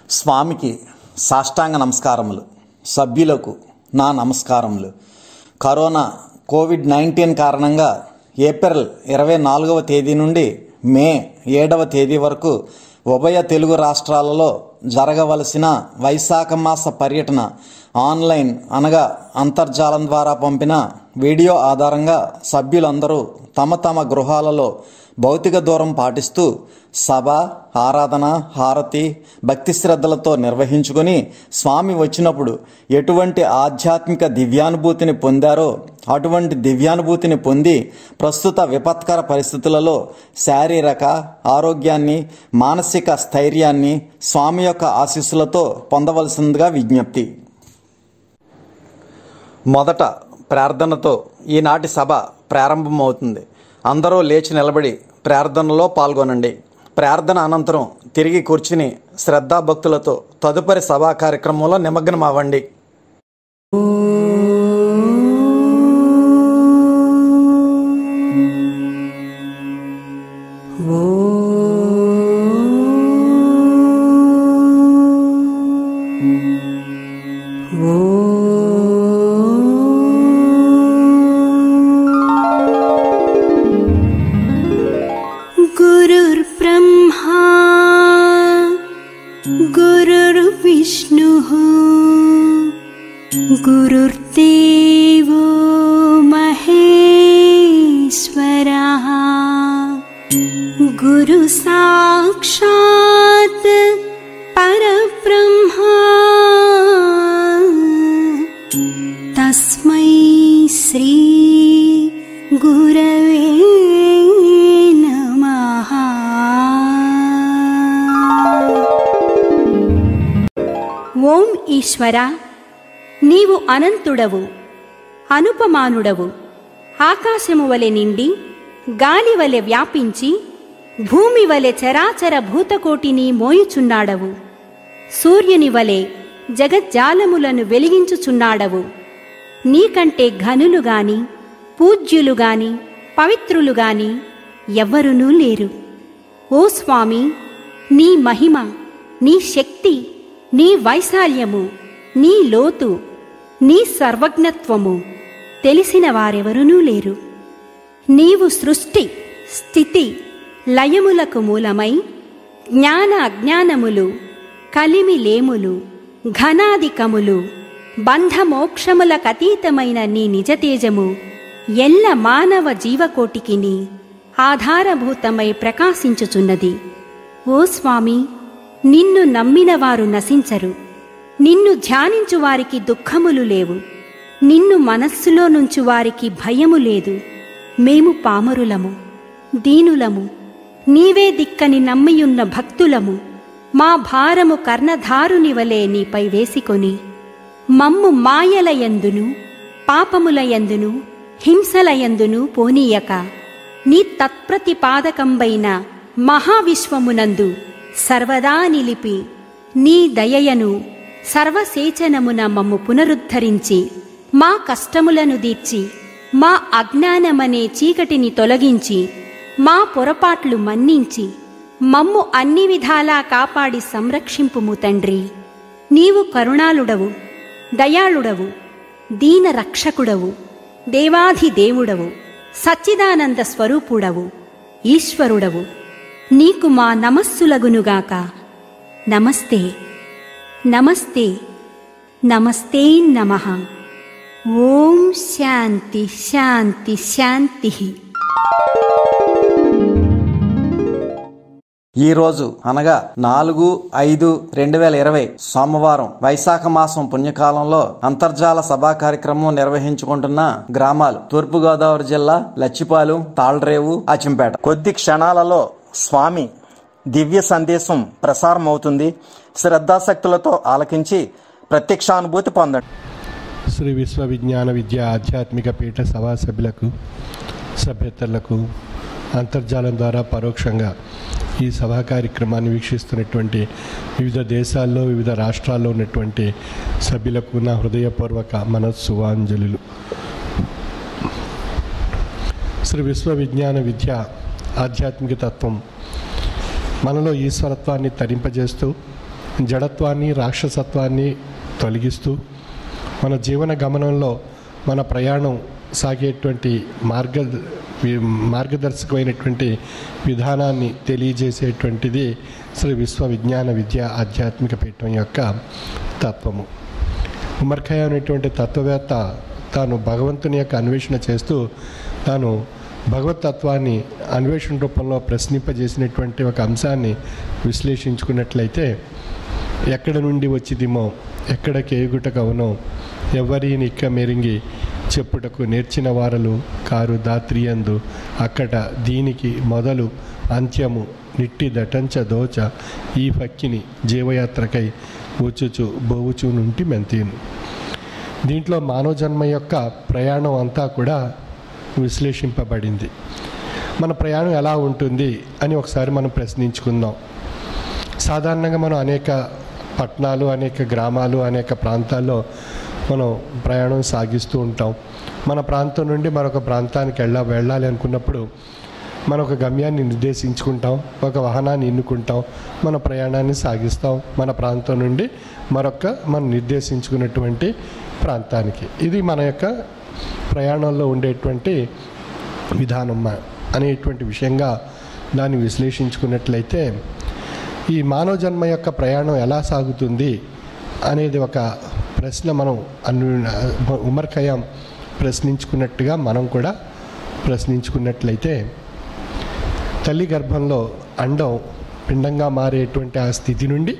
స్వామికి సాష్టాంగ నమస్కారములు సభ్యులకు నా నమస్కారములు కరోనా కోవిడ్ నైన్టీన్ కారణంగా ఏప్రిల్ ఇరవై నాలుగవ తేదీ నుండి మే ఏడవ తేదీ వరకు ఉభయ తెలుగు రాష్ట్రాలలో జరగవలసిన వైశాఖ మాస పర్యటన ఆన్లైన్ అనగా అంతర్జాలం ద్వారా పంపిన వీడియో ఆధారంగా సభ్యులందరూ తమ తమ గృహాలలో భౌతిక దూరం పాటిస్తూ సభ ఆరాధన హారతి భక్తి శ్రద్ధలతో నిర్వహించుకొని స్వామి వచ్చినప్పుడు ఎటువంటి ఆధ్యాత్మిక దివ్యానుభూతిని పొందారో అటువంటి దివ్యానుభూతిని పొంది ప్రస్తుత విపత్కర పరిస్థితులలో శారీరక ఆరోగ్యాన్ని మానసిక స్థైర్యాన్ని స్వామి యొక్క ఆశీస్సులతో పొందవలసిందిగా విజ్ఞప్తి మొదట ప్రార్థనతో ఈనాటి సభ ప్రారంభమవుతుంది అందరూ లేచి నిలబడి ప్రార్థనలో పాల్గొనండి ప్రార్థన అనంతరం తిరిగి కూర్చుని శ్రద్ధాభక్తులతో తదుపరి సభా కార్యక్రమంలో నిమగ్నం అవ్వండి गुरुर्ब्रह्मा गुरुर्विष्णुः गुरुर्देवो महेश्वरः गुरुसाक्षात् परब्रह्मा तस्मै श्री गुरवे नमः ఓం ఈశ్వర నీవు అనంతుడవు అనుపమానుడవు ఆకాశము వలె నిండి గాలి వలె వ్యాపించి భూమి వలె చరాచర భూతకోటిని మోయుచున్నాడవు సూర్యుని వలె జగజ్జాలములను వెలిగించుచున్నాడవు నీకంటే ఘనులు గాని పూజ్యులు గాని పవిత్రులు గాని ఎవ్వరునూ లేరు ఓ స్వామి నీ మహిమ నీ శక్తి నీ వైశాల్యము నీ లోతు నీ సర్వజ్ఞత్వము తెలిసిన వారెవరునూ లేరు నీవు సృష్టి స్థితి లయములకు మూలమై జ్ఞాన అజ్ఞానములు కలిమి లేములు ఘనాధికములు బంధమోక్షములకతీతమైన నీ నిజతేజము ఎల్ల మానవ జీవకోటికిని ఆధారభూతమై ప్రకాశించుచున్నది ఓ స్వామి నిన్ను నమ్మిన వారు నశించరు నిన్ను ధ్యానించు వారికి దుఃఖములు లేవు నిన్ను మనస్సులో నుంచి వారికి భయము లేదు మేము పామరులము దీనులము నీవే దిక్కని నమ్మియున్న భక్తులము మా భారము కర్ణధారుని వలె నీపై వేసికొని మమ్ము మాయలయందును పాపములయందును హింసలయందును పోనీయక నీ తత్ప్రతిపాదకంబైన మహావిశ్వమునందు సర్వదా నిలిపి నీ దయయను సర్వసేచనమున మమ్ము పునరుద్ధరించి మా కష్టములను దీర్చి మా అజ్ఞానమనే చీకటిని తొలగించి మా పొరపాట్లు మన్నించి మమ్ము అన్ని విధాలా కాపాడి సంరక్షింపుము తండ్రి నీవు కరుణాళుడవు దయాళుడవు దీన రక్షకుడవు దేవాధి దేవుడవు సచ్చిదానంద స్వరూపుడవు ఈశ్వరుడవు నీకు మా నమస్సులగునుగాక నమస్తే నమస్తే నమస్తే నమ ఓం శాంతి శాంతి శాంతి ఈ రోజు అనగా నాలుగు ఐదు రెండు వేల ఇరవై సోమవారం వైశాఖ మాసం పుణ్యకాలంలో అంతర్జాల సభా కార్యక్రమం నిర్వహించుకుంటున్న గ్రామాలు తూర్పుగోదావరి జిల్లా లచ్చిపాలెం తాళ్రేవు అచింపేట కొద్ది క్షణాలలో స్వామి దివ్య సందేశం ప్రసారం అవుతుంది శ్రద్ధాశక్తులతో ఆలకించి ప్రత్యక్షానుభూతి పొందండి శ్రీ విశ్వ విజ్ఞాన విద్య ఆధ్యాత్మిక పీఠ సభా సభ్యులకు సభ్యతలకు అంతర్జాలం ద్వారా పరోక్షంగా ఈ సభా కార్యక్రమాన్ని వీక్షిస్తున్నటువంటి వివిధ దేశాల్లో వివిధ రాష్ట్రాల్లో ఉన్నటువంటి సభ్యులకు నా హృదయపూర్వక మనస్సువాంజలులు శ్రీ విశ్వ విజ్ఞాన విద్య ఆధ్యాత్మిక తత్వం మనలో ఈశ్వరత్వాన్ని తరింపజేస్తూ జడత్వాన్ని రాక్షసత్వాన్ని తొలగిస్తూ మన జీవన గమనంలో మన ప్రయాణం సాగేటువంటి మార్గ వి- మార్గదర్శకమైనటువంటి విధానాన్ని తెలియజేసేటువంటిది శ్రీ విశ్వ విజ్ఞాన విద్య ఆధ్యాత్మిక పీఠం యొక్క తత్వము ఉమర్ ఖయాం అనేటువంటి తత్వవేత్త తాను భగవంతుని యొక్క అన్వేషణ చేస్తూ తాను భగవత్ తత్వాన్ని అన్వేషణ రూపంలో ప్రశ్నింపజేసినటువంటి ఒక అంశాన్ని విశ్లేషించుకున్నట్లయితే ఎక్కడ నుండి వచ్చిదిమో ఎక్కడ కేగుటకవునో ఎవరి నిక్క మెరింగి చెప్పుటకు నేర్చిన వారలు కారు దాత్రియందు అక్కట దీనికి మొదలు అంత్యము నిట్టి దటంచ దోచ ఈ పక్కిని జీవయాత్రకై వచ్చుచు బోవుచు నుండి మెంతీను దీంట్లో మానవ జన్మ యొక్క ప్రయాణం అంతా కూడా విశ్లేషింపబడింది మన ప్రయాణం ఎలా ఉంటుంది అని ఒకసారి మనం ప్రశ్నించుకుందాం సాధారణంగా మనం అనేక పట్టణాలు అనేక గ్రామాలు అనేక ప్రాంతాల్లో మనం ప్రయాణం సాగిస్తూ ఉంటాం మన ప్రాంతం నుండి మరొక ప్రాంతానికి వెళ్ళ వెళ్ళాలి అనుకున్నప్పుడు మన ఒక గమ్యాన్ని నిర్దేశించుకుంటాం ఒక వాహనాన్ని ఎన్నుకుంటాం మన ప్రయాణాన్ని సాగిస్తాం మన ప్రాంతం నుండి మరొక మనం నిర్దేశించుకున్నటువంటి ప్రాంతానికి ఇది మన యొక్క ప్రయాణంలో ఉండేటువంటి విధానం మ- అనేటువంటి విషయంగా దాన్ని విశ్లేషించుకున్నట్లయితే ఈ మానవ జన్మ యొక్క ప్రయాణం ఎలా సాగుతుంది అనేది ఒక ప్రశ్న మనం అను ఉమర్ ఖయాం ప్రశ్నించుకున్నట్టుగా మనం కూడా ప్రశ్నించుకున్నట్లయితే తల్లి గర్భంలో అండం పిండంగా మారేటువంటి ఆ స్థితి నుండి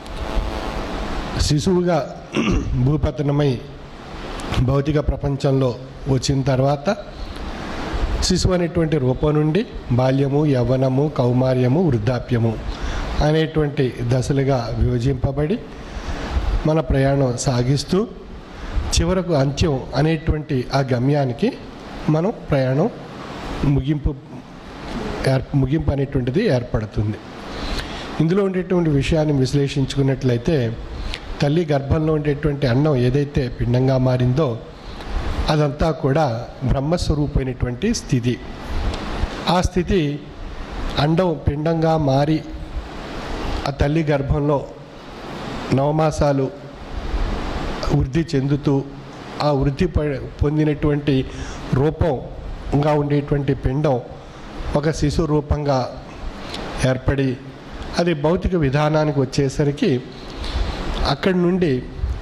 శిశువుగా భూపతనమై భౌతిక ప్రపంచంలో వచ్చిన తర్వాత శిశువు అనేటువంటి రూపం నుండి బాల్యము యవ్వనము కౌమార్యము వృద్ధాప్యము అనేటువంటి దశలుగా విభజింపబడి మన ప్రయాణం సాగిస్తూ చివరకు అంత్యం అనేటువంటి ఆ గమ్యానికి మనం ప్రయాణం ముగింపు ఏర్ ముగింపు అనేటువంటిది ఏర్పడుతుంది ఇందులో ఉండేటువంటి విషయాన్ని విశ్లేషించుకున్నట్లయితే తల్లి గర్భంలో ఉండేటువంటి అన్నం ఏదైతే పిండంగా మారిందో అదంతా కూడా బ్రహ్మస్వరూపమైనటువంటి స్థితి ఆ స్థితి అండం పిండంగా మారి ఆ తల్లి గర్భంలో నవమాసాలు వృద్ధి చెందుతూ ఆ వృద్ధి ప- పొందినటువంటి రూపంగా ఉండేటువంటి పిండం ఒక శిశు రూపంగా ఏర్పడి అది భౌతిక విధానానికి వచ్చేసరికి అక్కడి నుండి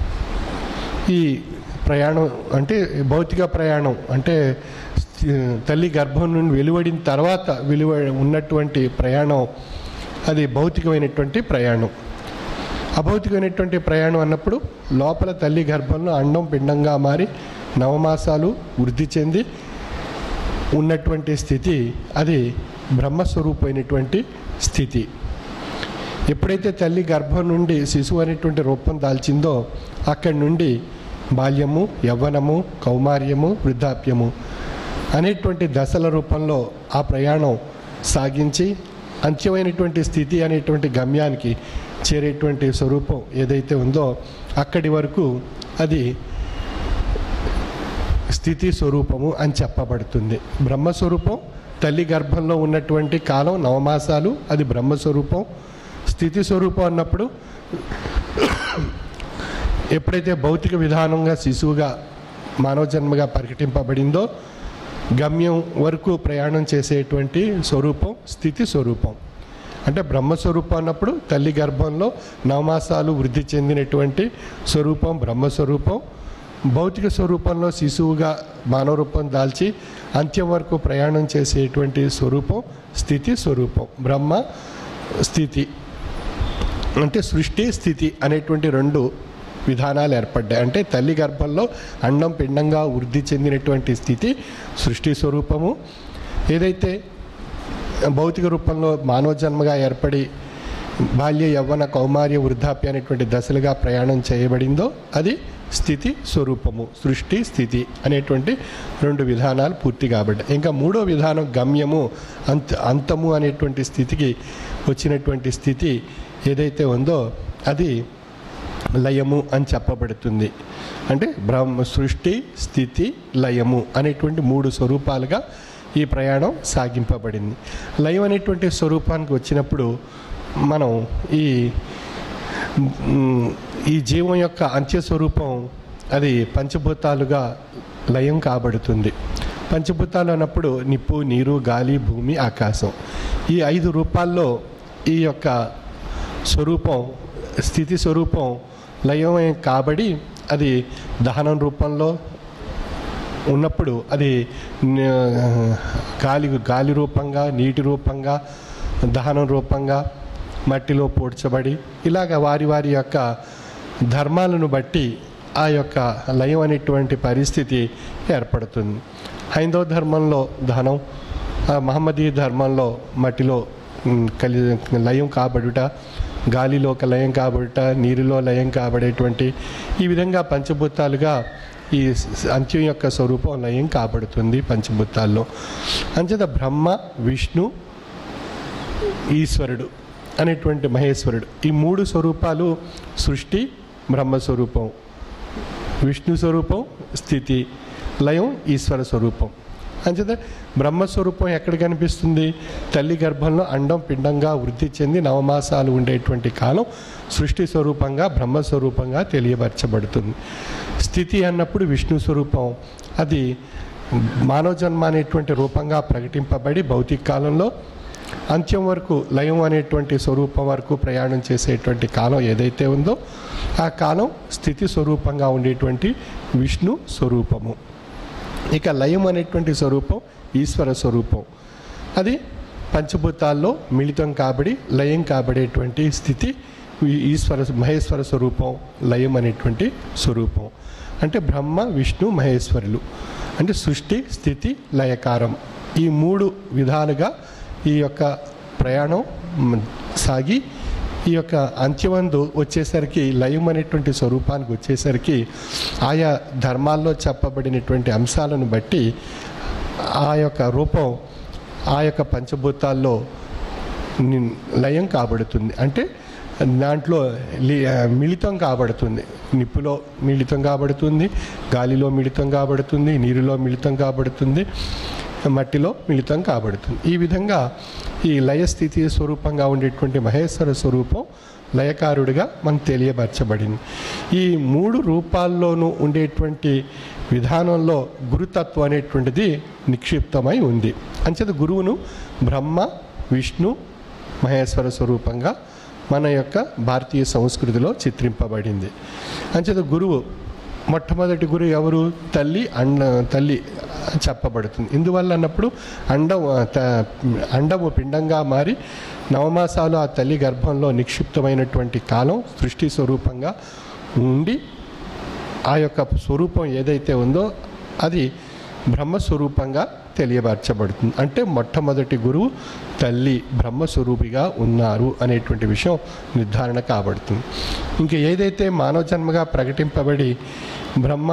ఈ ప్రయాణం అంటే భౌతిక ప్రయాణం అంటే స్థి- తల్లి గర్భం నుండి వెలువడిన తర్వాత వెలువ ఉన్నటువంటి ప్రయాణం అది భౌతికమైనటువంటి ప్రయాణం అభౌతికమైనటువంటి ప్రయాణం అన్నప్పుడు లోపల తల్లి గర్భంలో అండం పిండంగా మారి నవమాసాలు వృద్ధి చెంది ఉన్నటువంటి స్థితి అది బ్రహ్మస్వరూపమైనటువంటి స్థితి ఎప్పుడైతే తల్లి గర్భం నుండి శిశువు అనేటువంటి రూపం దాల్చిందో అక్కడి నుండి బాల్యము యవ్వనము కౌమార్యము వృద్ధాప్యము అనేటువంటి దశల రూపంలో ఆ ప్రయాణం సాగించి అంత్యమైనటువంటి స్థితి అనేటువంటి గమ్యానికి చేరేటువంటి స్వరూపం ఏదైతే ఉందో అక్కడి వరకు అది స్థితి స్వరూపము అని చెప్పబడుతుంది బ్రహ్మస్వరూపం తల్లి గర్భంలో ఉన్నటువంటి కాలం నవమాసాలు అది బ్రహ్మస్వరూపం స్థితి స్వరూపం అన్నప్పుడు ఎప్పుడైతే భౌతిక విధానంగా శిశువుగా మానవ జన్మగా ప్రకటింపబడిందో గమ్యం వరకు ప్రయాణం చేసేటువంటి స్వరూపం స్థితి స్వరూపం అంటే బ్రహ్మస్వరూపం అన్నప్పుడు తల్లి గర్భంలో నవమాసాలు వృద్ధి చెందినటువంటి స్వరూపం బ్రహ్మస్వరూపం భౌతిక స్వరూపంలో శిశువుగా మానవ రూపం దాల్చి అంత్యం వరకు ప్రయాణం చేసేటువంటి స్వరూపం స్థితి స్వరూపం బ్రహ్మ స్థితి అంటే సృష్టి స్థితి అనేటువంటి రెండు విధానాలు ఏర్పడ్డాయి అంటే తల్లి గర్భంలో అండం పిండంగా వృద్ధి చెందినటువంటి స్థితి సృష్టి స్వరూపము ఏదైతే భౌతిక రూపంలో మానవ జన్మగా ఏర్పడి బాల్య యవ్వన కౌమార్య వృద్ధాప్య అనేటువంటి దశలుగా ప్రయాణం చేయబడిందో అది స్థితి స్వరూపము సృష్టి స్థితి అనేటువంటి రెండు విధానాలు పూర్తి కాబడ్డాయి ఇంకా మూడో విధానం గమ్యము అంత అంతము అనేటువంటి స్థితికి వచ్చినటువంటి స్థితి ఏదైతే ఉందో అది లయము అని చెప్పబడుతుంది అంటే బ్రహ్మ సృష్టి స్థితి లయము అనేటువంటి మూడు స్వరూపాలుగా ఈ ప్రయాణం సాగింపబడింది లయం అనేటువంటి స్వరూపానికి వచ్చినప్పుడు మనం ఈ మ్, ఈ జీవం యొక్క అంత్యస్వరూపం అది పంచభూతాలుగా లయం కాబడుతుంది పంచభూతాలు అన్నప్పుడు నిప్పు నీరు గాలి భూమి ఆకాశం ఈ ఐదు రూపాల్లో ఈ యొక్క స్వరూపం స్థితి స్వరూపం లయం కాబడి అది దహనం రూపంలో ఉన్నప్పుడు అది న- గాలి గాలి రూపంగా నీటి రూపంగా దహనం రూపంగా మట్టిలో పూడ్చబడి ఇలాగ వారి వారి యొక్క ధర్మాలను బట్టి ఆ యొక్క లయం అనేటువంటి పరిస్థితి ఏర్పడుతుంది హైందవ ధర్మంలో దహనం ఆ మహమ్మదీ ధర్మంలో మట్టిలో ఉమ్, కలి లయం కాబడుట గాలిలో ఒక లయం కాబడుట నీరులో లయం కాబడేటువంటి ఈ విధంగా పంచభూతాలుగా ఈ స- అంత్యం యొక్క స్వరూపం లయం కాబడుతుంది పంచభూతాల్లో అంచేత బ్రహ్మ విష్ణు ఈశ్వరుడు అనేటువంటి మహేశ్వరుడు ఈ మూడు స్వరూపాలు సృష్టి బ్రహ్మ స్వరూపం విష్ణు స్వరూపం స్థితి లయం ఈశ్వర స్వరూపం అంచేత బ్రహ్మస్వరూపం ఎక్కడ కనిపిస్తుంది తల్లి గర్భంలో అండం పిండంగా వృద్ధి చెంది నవమాసాలు ఉండేటువంటి కాలం సృష్టి స్వరూపంగా బ్రహ్మస్వరూపంగా తెలియపరచబడుతుంది స్థితి అన్నప్పుడు విష్ణు స్వరూపం అది మానవ జన్మ అనేటువంటి రూపంగా ప్రకటింపబడి భౌతిక కాలంలో అంత్యం వరకు లయం అనేటువంటి స్వరూపం వరకు ప్రయాణం చేసేటువంటి కాలం ఏదైతే ఉందో ఆ కాలం స్థితి స్వరూపంగా ఉండేటువంటి విష్ణు స్వరూపము ఇక లయం అనేటువంటి స్వరూపం ఈశ్వర స్వరూపం అది పంచభూతాల్లో మిళితం కాబడి లయం కాబడేటువంటి స్థితి ఈ ఈశ్వర మహేశ్వర స్వరూపం లయం అనేటువంటి స్వరూపం అంటే బ్రహ్మ విష్ణు మహేశ్వరులు అంటే సృష్టి స్థితి లయకారం ఈ మూడు విధాలుగా ఈ యొక్క ప్రయాణం మ్, సాగి ఈ యొక్క అంత్యవందు వచ్చేసరికి లయం అనేటువంటి స్వరూపానికి వచ్చేసరికి ఆయా ధర్మాల్లో చెప్పబడినటువంటి అంశాలను బట్టి ఆ యొక్క రూపం ఆ యొక్క పంచభూతాల్లో ని- లయం కాబడుతుంది అంటే దాంట్లో లి- మిళితం కాబడుతుంది నిప్పులో మిళితం కాబడుతుంది గాలిలో మిళితం కాబడుతుంది నీరులో మిళితం కాబడుతుంది మట్టిలో మిళితం కాబడుతుంది ఈ విధంగా ఈ లయస్థితి స్వరూపంగా ఉండేటువంటి మహేశ్వర స్వరూపం లయకారుడిగా మనకు తెలియపరచబడింది ఈ మూడు రూపాల్లోనూ ఉండేటువంటి విధానంలో గురుతత్వం అనేటువంటిది నిక్షిప్తమై ఉంది అంచేత గురువును బ్రహ్మ విష్ణు మహేశ్వర స్వరూపంగా మన యొక్క భారతీయ సంస్కృతిలో చిత్రింపబడింది అంచేత గురువు మొట్టమొదటి గురువు ఎవరు తల్లి అండ తల్లి చెప్పబడుతుంది ఇందువల్ల అన్నప్పుడు అండం ఆ, త- అండము పిండంగా మారి నవమాసాలు ఆ తల్లి గర్భంలో నిక్షిప్తమైనటువంటి కాలం సృష్టి స్వరూపంగా ఉండి ఆ యొక్క స్వరూపం ఏదైతే ఉందో అది బ్రహ్మస్వరూపంగా తెలియపరచబడుతుంది అంటే మొట్టమొదటి గురువు తల్లి బ్రహ్మస్వరూపిగా ఉన్నారు అనేటువంటి విషయం నిర్ధారణ కాబడుతుంది ఇంక ఏదైతే మానవ జన్మగా ప్రకటింపబడి బ్రహ్మ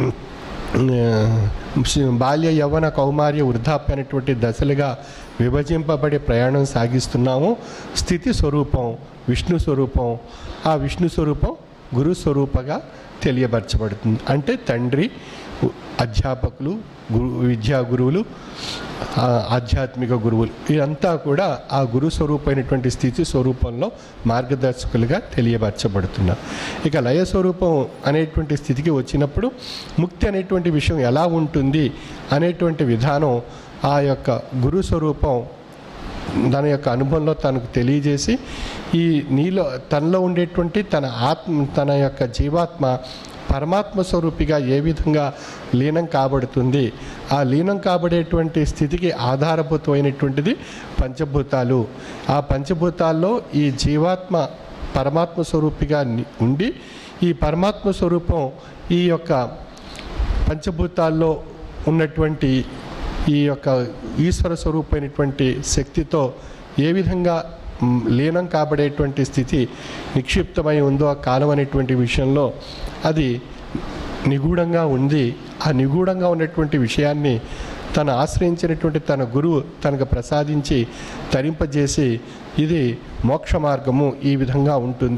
ఆ, బాల్య యవ్వన కౌమార్య వృద్ధాప్య అనేటువంటి దశలుగా విభజింపబడి ప్రయాణం సాగిస్తున్నాము స్థితి స్వరూపం విష్ణు స్వరూపం ఆ విష్ణు స్వరూపం గురు స్వరూపగా తెలియపరచబడుతుంది అంటే తండ్రి ఉ- అధ్యాపకులు గురు విద్యా గురువులు ఆ, ఆధ్యాత్మిక గురువులు ఇదంతా కూడా ఆ గురు స్వరూపమైనటువంటి స్థితి స్వరూపంలో మార్గదర్శకులుగా తెలియపరచబడుతున్నారు ఇక లయ స్వరూపం అనేటువంటి స్థితికి వచ్చినప్పుడు ముక్తి అనేటువంటి విషయం ఎలా ఉంటుంది అనేటువంటి విధానం ఆ యొక్క గురు స్వరూపం తన యొక్క అనుభవంలో తనకు తెలియజేసి ఈ నీలో తనలో ఉండేటువంటి తన ఆత్మ తన యొక్క జీవాత్మ పరమాత్మ స్వరూపిగా ఏ విధంగా లీనం కాబడుతుంది ఆ లీనం కాబడేటువంటి స్థితికి ఆధారభూతమైనటువంటిది పంచభూతాలు ఆ పంచభూతాల్లో ఈ జీవాత్మ పరమాత్మ స్వరూపిగా ని- ఉండి ఈ పరమాత్మ స్వరూపం ఈ యొక్క పంచభూతాల్లో ఉన్నటువంటి ఈ యొక్క ఈశ్వర స్వరూపమైనటువంటి శక్తితో ఏ విధంగా మ్, లీనం కాబడేటువంటి స్థితి నిక్షిప్తమై ఉందో ఆ కాలం అనేటువంటి విషయంలో అది నిగూఢంగా ఉంది ఆ నిగూఢంగా ఉన్నటువంటి విషయాన్ని తను ఆశ్రయించినటువంటి తన గురువు తనకు ప్రసాదించి తరింపజేసి ఇది మోక్ష మార్గము ఈ విధంగా ఉంటుంది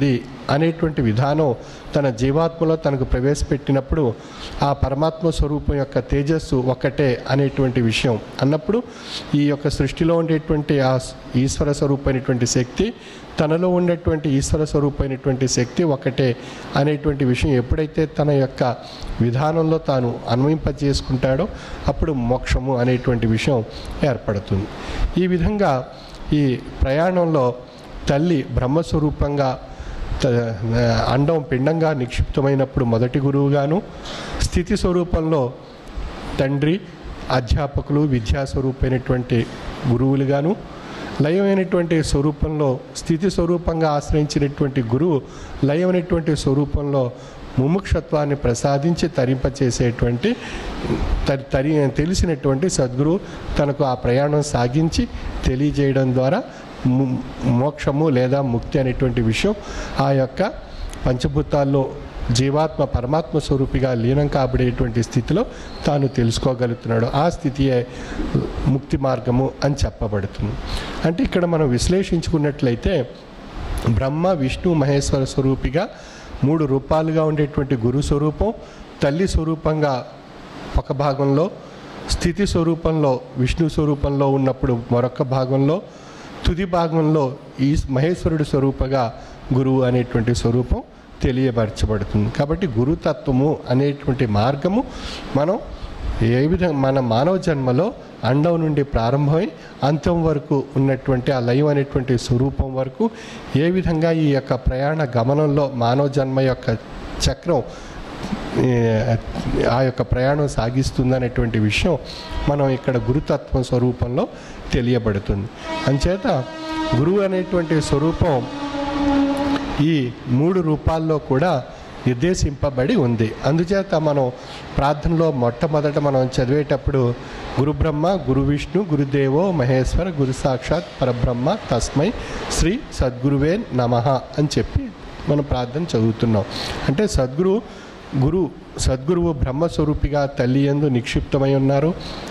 అనేటువంటి విధానం తన జీవాత్మలో తనకు ప్రవేశపెట్టినప్పుడు ఆ పరమాత్మ స్వరూపం యొక్క తేజస్సు ఒక్కటే అనేటువంటి విషయం అన్నప్పుడు ఈ యొక్క సృష్టిలో ఉండేటువంటి ఆ ఈశ్వర స్వరూపమైనటువంటి శక్తి తనలో ఉన్నటువంటి ఈశ్వర స్వరూపమైనటువంటి శక్తి ఒకటే అనేటువంటి విషయం ఎప్పుడైతే తన యొక్క విధానంలో తాను అన్వయింపజేసుకుంటాడో అప్పుడు మోక్షము అనేటువంటి విషయం ఏర్పడుతుంది ఈ విధంగా ఈ ప్రయాణంలో తల్లి బ్రహ్మస్వరూపంగా త- అండం పిండంగా నిక్షిప్తమైనప్పుడు మొదటి గురువుగాను స్థితి స్వరూపంలో తండ్రి అధ్యాపకులు విద్యా స్వరూపమైనటువంటి గురువులుగాను లయమైనటువంటి స్వరూపంలో స్థితి స్వరూపంగా ఆశ్రయించినటువంటి గురువు లయమైనటువంటి స్వరూపంలో ముముక్షత్వాన్ని ప్రసాదించి తరింపచేసేటువంటి తరి తరి తెలిసినటువంటి సద్గురు తనకు ఆ ప్రయాణం సాగించి తెలియజేయడం ద్వారా ము- మోక్షము లేదా ముక్తి అనేటువంటి విషయం ఆ యొక్క పంచభూతాల్లో జీవాత్మ పరమాత్మ స్వరూపిగా లీనం కాబడేటువంటి స్థితిలో తాను తెలుసుకోగలుగుతున్నాడు ఆ స్థితియే ముక్తి మార్గము అని చెప్పబడుతుంది అంటే ఇక్కడ మనం విశ్లేషించుకున్నట్లయితే బ్రహ్మ విష్ణు మహేశ్వర స్వరూపిగా మూడు రూపాలుగా ఉండేటువంటి గురు స్వరూపం తల్లి స్వరూపంగా ఒక భాగంలో స్థితి స్వరూపంలో విష్ణు స్వరూపంలో ఉన్నప్పుడు మరొక భాగంలో తుది భాగంలో ఈ మహేశ్వరుడి స్వరూపగా గురువు అనేటువంటి స్వరూపం తెలియపరచబడుతుంది కాబట్టి గురుతత్వము అనేటువంటి మార్గము మనం ఏ విధంగా మన మానవ జన్మలో అండం నుండి ప్రారంభమై అంతం వరకు ఉన్నటువంటి ఆ లయం అనేటువంటి స్వరూపం వరకు ఏ విధంగా ఈ యొక్క ప్రయాణ గమనంలో మానవ జన్మ యొక్క చక్రం ఏ, ఆ యొక్క ప్రయాణం సాగిస్తుందనేటువంటి విషయం మనం ఇక్కడ గురుతత్వం స్వరూపంలో తెలియబడుతుంది అంచేత గురువు అనేటువంటి స్వరూపం ఈ మూడు రూపాల్లో కూడా నిర్దేశింపబడి ఉంది అందుచేత మనం ప్రార్థనలో మొట్టమొదట మనం చదివేటప్పుడు గురు బ్రహ్మ గురు విష్ణు గురుదేవో మహేశ్వర గురు సాక్షాత్ పరబ్రహ్మ తస్మై శ్రీ సద్గురువే నమ అని చెప్పి మనం ప్రార్థన చదువుతున్నాం అంటే సద్గురు గురు సద్గురువు బ్రహ్మస్వరూపిగా తల్లి ఎందు నిక్షిప్తమై ఉన్నారు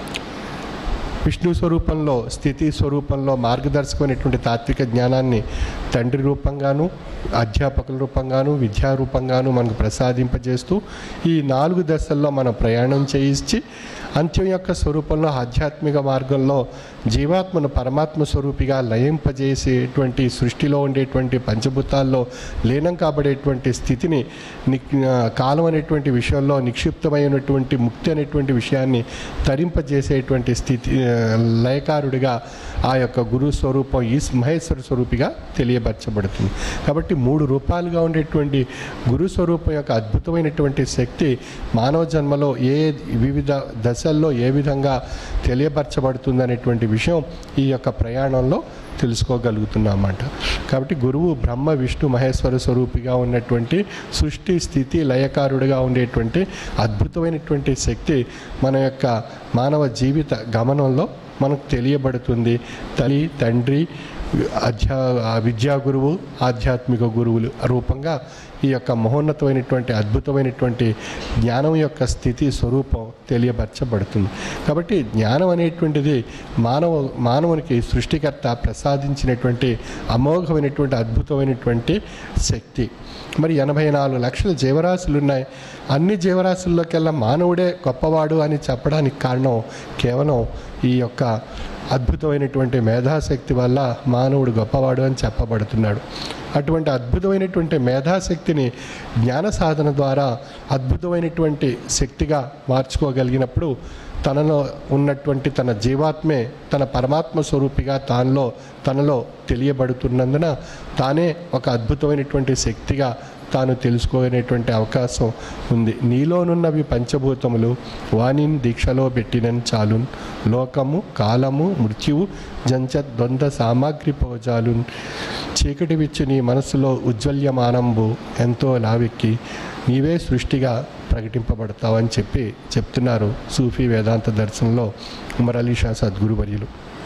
విష్ణు స్వరూపంలో స్థితి స్వరూపంలో మార్గదర్శకమైనటువంటి తాత్విక జ్ఞానాన్ని తండ్రి రూపంగాను అధ్యాపకుల రూపంగాను విద్యా రూపంగాను మనకు ప్రసాదింపజేస్తూ ఈ నాలుగు దశల్లో మనం ప్రయాణం చేయించి అంత్యం యొక్క స్వరూపంలో ఆధ్యాత్మిక మార్గంలో జీవాత్మను పరమాత్మ స్వరూపిగా లయింపజేసేటువంటి సృష్టిలో ఉండేటువంటి పంచభూతాల్లో లీనం కాబడేటువంటి స్థితిని ని- ఆ, కాలం అనేటువంటి విషయంలో నిక్షిప్తమైనటువంటి ముక్తి అనేటువంటి విషయాన్ని తరింపజేసేటువంటి స్థితి ఆ, లయకారుడిగా ఆ యొక్క గురు స్వరూపం ఈ మహేశ్వర స్వరూపిగా తెలియపరచబడుతుంది కాబట్టి మూడు రూపాలుగా ఉండేటువంటి గురు స్వరూపం యొక్క అద్భుతమైనటువంటి శక్తి మానవ జన్మలో ఏ వివిధ దశల్లో ఏ విధంగా తెలియపరచబడుతుంది అనేటువంటి విషయం ఈ యొక్క ప్రయాణంలో తెలుసుకోగలుగుతున్నామన్నమాట కాబట్టి గురువు బ్రహ్మ విష్ణు మహేశ్వర స్వరూపిగా ఉన్నటువంటి సృష్టి స్థితి లయకారుడిగా ఉండేటువంటి అద్భుతమైనటువంటి శక్తి మన యొక్క మానవ జీవిత గమనంలో మనకు తెలియబడుతుంది తల్లి తండ్రి అధ్యా ఆ విద్యా గురువు ఆధ్యాత్మిక గురువులు రూపంగా ఈ యొక్క మహోన్నతమైనటువంటి అద్భుతమైనటువంటి జ్ఞానం యొక్క స్థితి స్వరూపం తెలియపరచబడుతుంది కాబట్టి జ్ఞానం అనేటువంటిది మానవ మానవునికి సృష్టికర్త ప్రసాదించినటువంటి అమోఘమైనటువంటి అద్భుతమైనటువంటి శక్తి మరి ఎనభై నాలుగు లక్షల జీవరాశులు ఉన్నాయి అన్ని జీవరాశుల్లోకెల్లా మానవుడే గొప్పవాడు అని చెప్పడానికి కారణం కేవలం ఈ యొక్క అద్భుతమైనటువంటి మేధాశక్తి వల్ల మానవుడు గొప్పవాడు అని చెప్పబడుతున్నాడు అటువంటి అద్భుతమైనటువంటి మేధాశక్తిని జ్ఞాన సాధన ద్వారా అద్భుతమైనటువంటి శక్తిగా మార్చుకోగలిగినప్పుడు తనలో ఉన్నటువంటి తన జీవాత్మే తన పరమాత్మ స్వరూపిగా తానులో తనలో తెలియబడుతున్నందున తానే ఒక అద్భుతమైనటువంటి శక్తిగా తాను తెలుసుకోనేటువంటి అవకాశం ఉంది నీలోనున్నవి పంచభూతములు వాణిని దీక్షలో పెట్టినని చాలున్ లోకము కాలము మృత్యువు జంచ ద్వంద్వ సామాగ్రి పోజాలున్ చీకటి విచ్చు నీ మనసులో ఉజ్వల్యమానంబు ఎంతో లావెక్కి నీవే సృష్టిగా ప్రకటింపబడతావని చెప్పి చెప్తున్నారు సూఫీ వేదాంత దర్శనంలో ఉమర్ అలీ షా సద్గురువర్యులు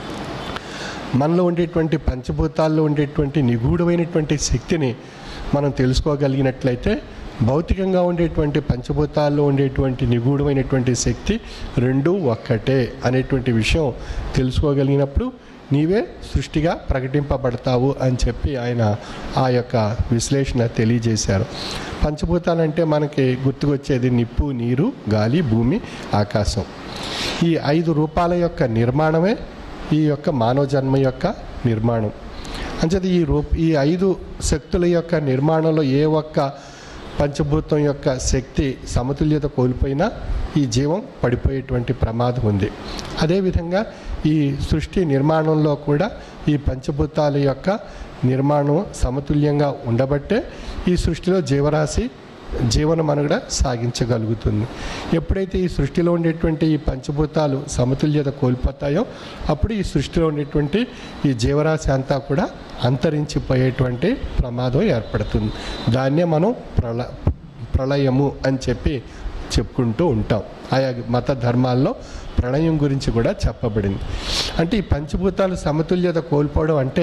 మనలో ఉండేటువంటి పంచభూతాల్లో ఉండేటువంటి నిగూఢమైనటువంటి శక్తిని మనం తెలుసుకోగలిగినట్లయితే భౌతికంగా ఉండేటువంటి పంచభూతాల్లో ఉండేటువంటి నిగూఢమైనటువంటి శక్తి రెండు ఒక్కటే అనేటువంటి విషయం తెలుసుకోగలిగినప్పుడు నీవే సృష్టిగా ప్రకటింపబడతావు అని చెప్పి ఆయన ఆ యొక్క విశ్లేషణ తెలియజేశారు పంచభూతాలంటే మనకి గుర్తుకొచ్చేది నిప్పు నీరు గాలి భూమి ఆకాశం ఈ ఐదు రూపాల యొక్క నిర్మాణమే ఈ యొక్క మానవ జన్మ యొక్క నిర్మాణం అంచేది ఈ రూప ఈ ఐదు శక్తుల యొక్క నిర్మాణంలో ఏ ఒక్క పంచభూతం యొక్క శక్తి సమతుల్యత కోల్పోయినా ఈ జీవం పడిపోయేటువంటి ప్రమాదం ఉంది అదేవిధంగా ఈ సృష్టి నిర్మాణంలో కూడా ఈ పంచభూతాల యొక్క నిర్మాణం సమతుల్యంగా ఉండబట్టే ఈ సృష్టిలో జీవరాశి జీవన మనుగడ సాగించగలుగుతుంది ఎప్పుడైతే ఈ సృష్టిలో ఉండేటువంటి ఈ పంచభూతాలు సమతుల్యత కోల్పోతాయో అప్పుడు ఈ సృష్టిలో ఉండేటువంటి ఈ జీవరాశి అంతా కూడా అంతరించిపోయేటువంటి ప్రమాదం ఏర్పడుతుంది దాన్నే మనం ప్రళ ప్రళయము అని చెప్పి చెప్పుకుంటూ ఉంటాం ఆయా మత ధర్మాల్లో ప్రళయం గురించి కూడా చెప్పబడింది అంటే ఈ పంచభూతాలు సమతుల్యత కోల్పోవడం అంటే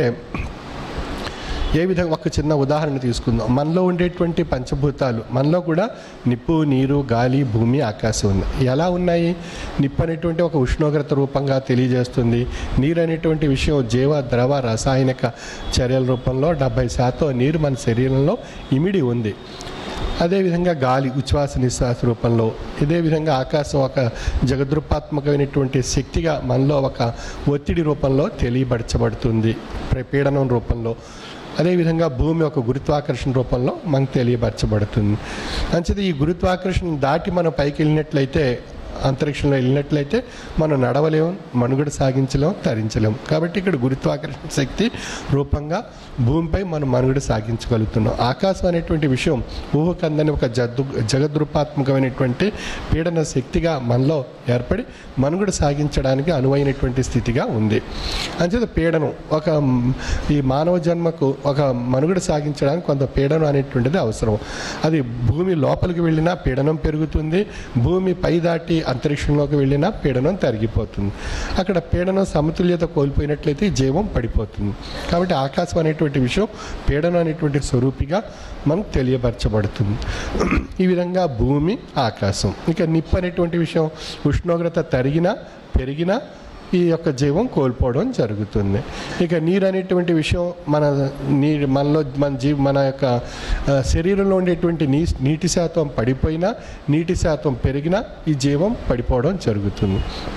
ఏ విధంగా ఒక చిన్న ఉదాహరణ తీసుకుందాం మనలో ఉండేటువంటి పంచభూతాలు మనలో కూడా నిప్పు నీరు గాలి భూమి ఆకాశం ఉంది ఎలా ఉన్నాయి నిప్పు అనేటువంటి ఒక ఉష్ణోగ్రత రూపంగా తెలియజేస్తుంది నీరు అనేటువంటి విషయం జీవ ద్రవ రసాయనిక చర్యల రూపంలో డెబ్బై శాతం నీరు మన శరీరంలో ఇమిడి ఉంది అదేవిధంగా గాలి ఉచ్ఛ్వాస నిశ్వాస రూపంలో ఇదే విధంగా ఆకాశం ఒక జగదృపాత్మకమైనటువంటి శక్తిగా మనలో ఒక ఒత్తిడి రూపంలో తెలియపరచబడుతుంది పీడనం రూపంలో అదేవిధంగా భూమి ఒక గురుత్వాకర్షణ రూపంలో మనకు తెలియపరచబడుతుంది అంచేది ఈ గురుత్వాకర్షణ దాటి మనం పైకి వెళ్ళినట్లయితే అంతరిక్షంలో వెళ్ళినట్లయితే మనం నడవలేము మనుగడ సాగించలేం తరించలేం కాబట్టి ఇక్కడ గురుత్వాకర్షణ శక్తి రూపంగా భూమిపై మనం మనుగడ సాగించగలుగుతున్నాం ఆకాశం అనేటువంటి విషయం ఊహకందని ఒక జద్దు జగద్రూపాత్మకమైనటువంటి పీడన శక్తిగా మనలో ఏర్పడి మనుగడ సాగించడానికి అనువైనటువంటి స్థితిగా ఉంది అంచేత పీడనం ఒక మ్, ఈ మానవ జన్మకు ఒక మనుగడ సాగించడానికి కొంత పీడనం అనేటువంటిది అవసరం అది భూమి లోపలికి వెళ్ళినా పీడనం పెరుగుతుంది భూమి పై దాటి అంతరిక్షంలోకి వెళ్ళినా పీడనం తరిగిపోతుంది అక్కడ పీడనం సమతుల్యత కోల్పోయినట్లయితే ఈ జీవం పడిపోతుంది కాబట్టి ఆకాశం అనేటువంటి విషయం పీడనం అనేటువంటి స్వరూపిగా మనకు తెలియపరచబడుతుంది ఈ విధంగా భూమి ఆకాశం ఇక నిప్పు అనేటువంటి విషయం ఉష్ణోగ్రత తరిగినా పెరిగినా ఈ యొక్క జీవం కోల్పోవడం జరుగుతుంది ఇక నీరు అనేటువంటి విషయం మన నీరు మనలో మన జీ మన యొక్క ఆ, శరీరంలో ఉండేటువంటి నీ నీటి శాతం పడిపోయినా నీటి శాతం పెరిగినా ఈ జీవం పడిపోవడం జరుగుతుంది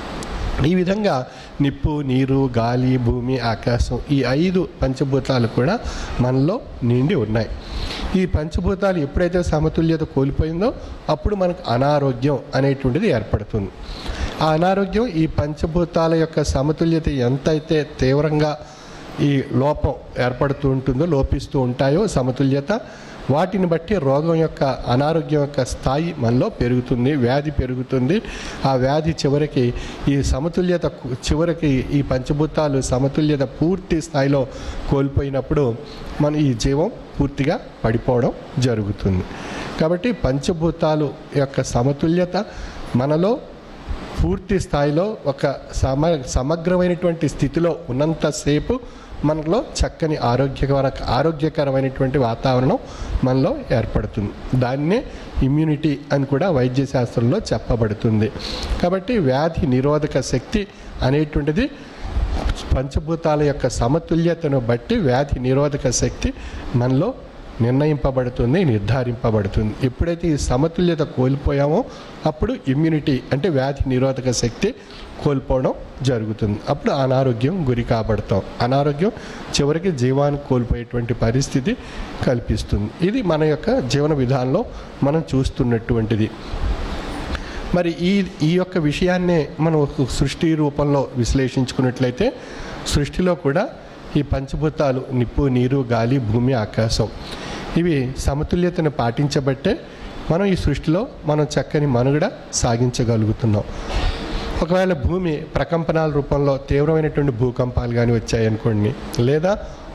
ఈ విధంగా నిప్పు నీరు గాలి భూమి ఆకాశం ఈ ఐదు పంచభూతాలు కూడా మనలో నిండి ఉన్నాయి ఈ పంచభూతాలు ఎప్పుడైతే సమతుల్యత కోల్పోయిందో అప్పుడు మనకు అనారోగ్యం అనేటువంటిది ఏర్పడుతుంది ఆ అనారోగ్యం ఈ పంచభూతాల యొక్క సమతుల్యత ఎంతైతే తీవ్రంగా ఈ లోపం ఏర్పడుతూ ఉంటుందో లోపిస్తూ ఉంటాయో సమతుల్యత వాటిని బట్టి రోగం యొక్క అనారోగ్యం యొక్క స్థాయి మనలో పెరుగుతుంది వ్యాధి పెరుగుతుంది ఆ వ్యాధి చివరికి ఈ సమతుల్యత కు- చివరికి ఈ పంచభూతాలు సమతుల్యత పూర్తి స్థాయిలో కోల్పోయినప్పుడు మన ఈ జీవం పూర్తిగా పడిపోవడం జరుగుతుంది కాబట్టి పంచభూతాలు యొక్క సమతుల్యత మనలో పూర్తి స్థాయిలో ఒక సమ సమగ్రమైనటువంటి స్థితిలో ఉన్నంతసేపు మనలో చక్కని ఆరోగ్యకర ఆరోగ్యకరమైనటువంటి వాతావరణం మనలో ఏర్పడుతుంది దాన్నే ఇమ్యూనిటీ అని కూడా వైద్య శాస్త్రంలో చెప్పబడుతుంది కాబట్టి వ్యాధి నిరోధక శక్తి అనేటువంటిది పంచభూతాల యొక్క సమతుల్యతను బట్టి వ్యాధి నిరోధక శక్తి మనలో నిర్ణయింపబడుతుంది నిర్ధారింపబడుతుంది ఎప్పుడైతే ఈ సమతుల్యత కోల్పోయామో అప్పుడు ఇమ్యూనిటీ అంటే వ్యాధి నిరోధక శక్తి కోల్పోవడం జరుగుతుంది అప్పుడు అనారోగ్యం గురి కాబడతాం అనారోగ్యం చివరికి జీవాన్ని కోల్పోయేటువంటి పరిస్థితి కల్పిస్తుంది ఇది మన యొక్క జీవన విధానంలో మనం చూస్తున్నటువంటిది మరి ఈ ఈ యొక్క విషయాన్నే మనం ఒక సృష్టి రూపంలో విశ్లేషించుకున్నట్లయితే సృష్టిలో కూడా ఈ పంచభూతాలు నిప్పు నీరు గాలి భూమి ఆకాశం ఇవి సమతుల్యతను పాటించబట్టే మనం ఈ సృష్టిలో మనం చక్కని మనుగడ సాగించగలుగుతున్నాం ఒకవేళ భూమి ప్రకంపనాల రూపంలో తీవ్రమైనటువంటి భూకంపాలు కానీ వచ్చాయనుకోండి లేదా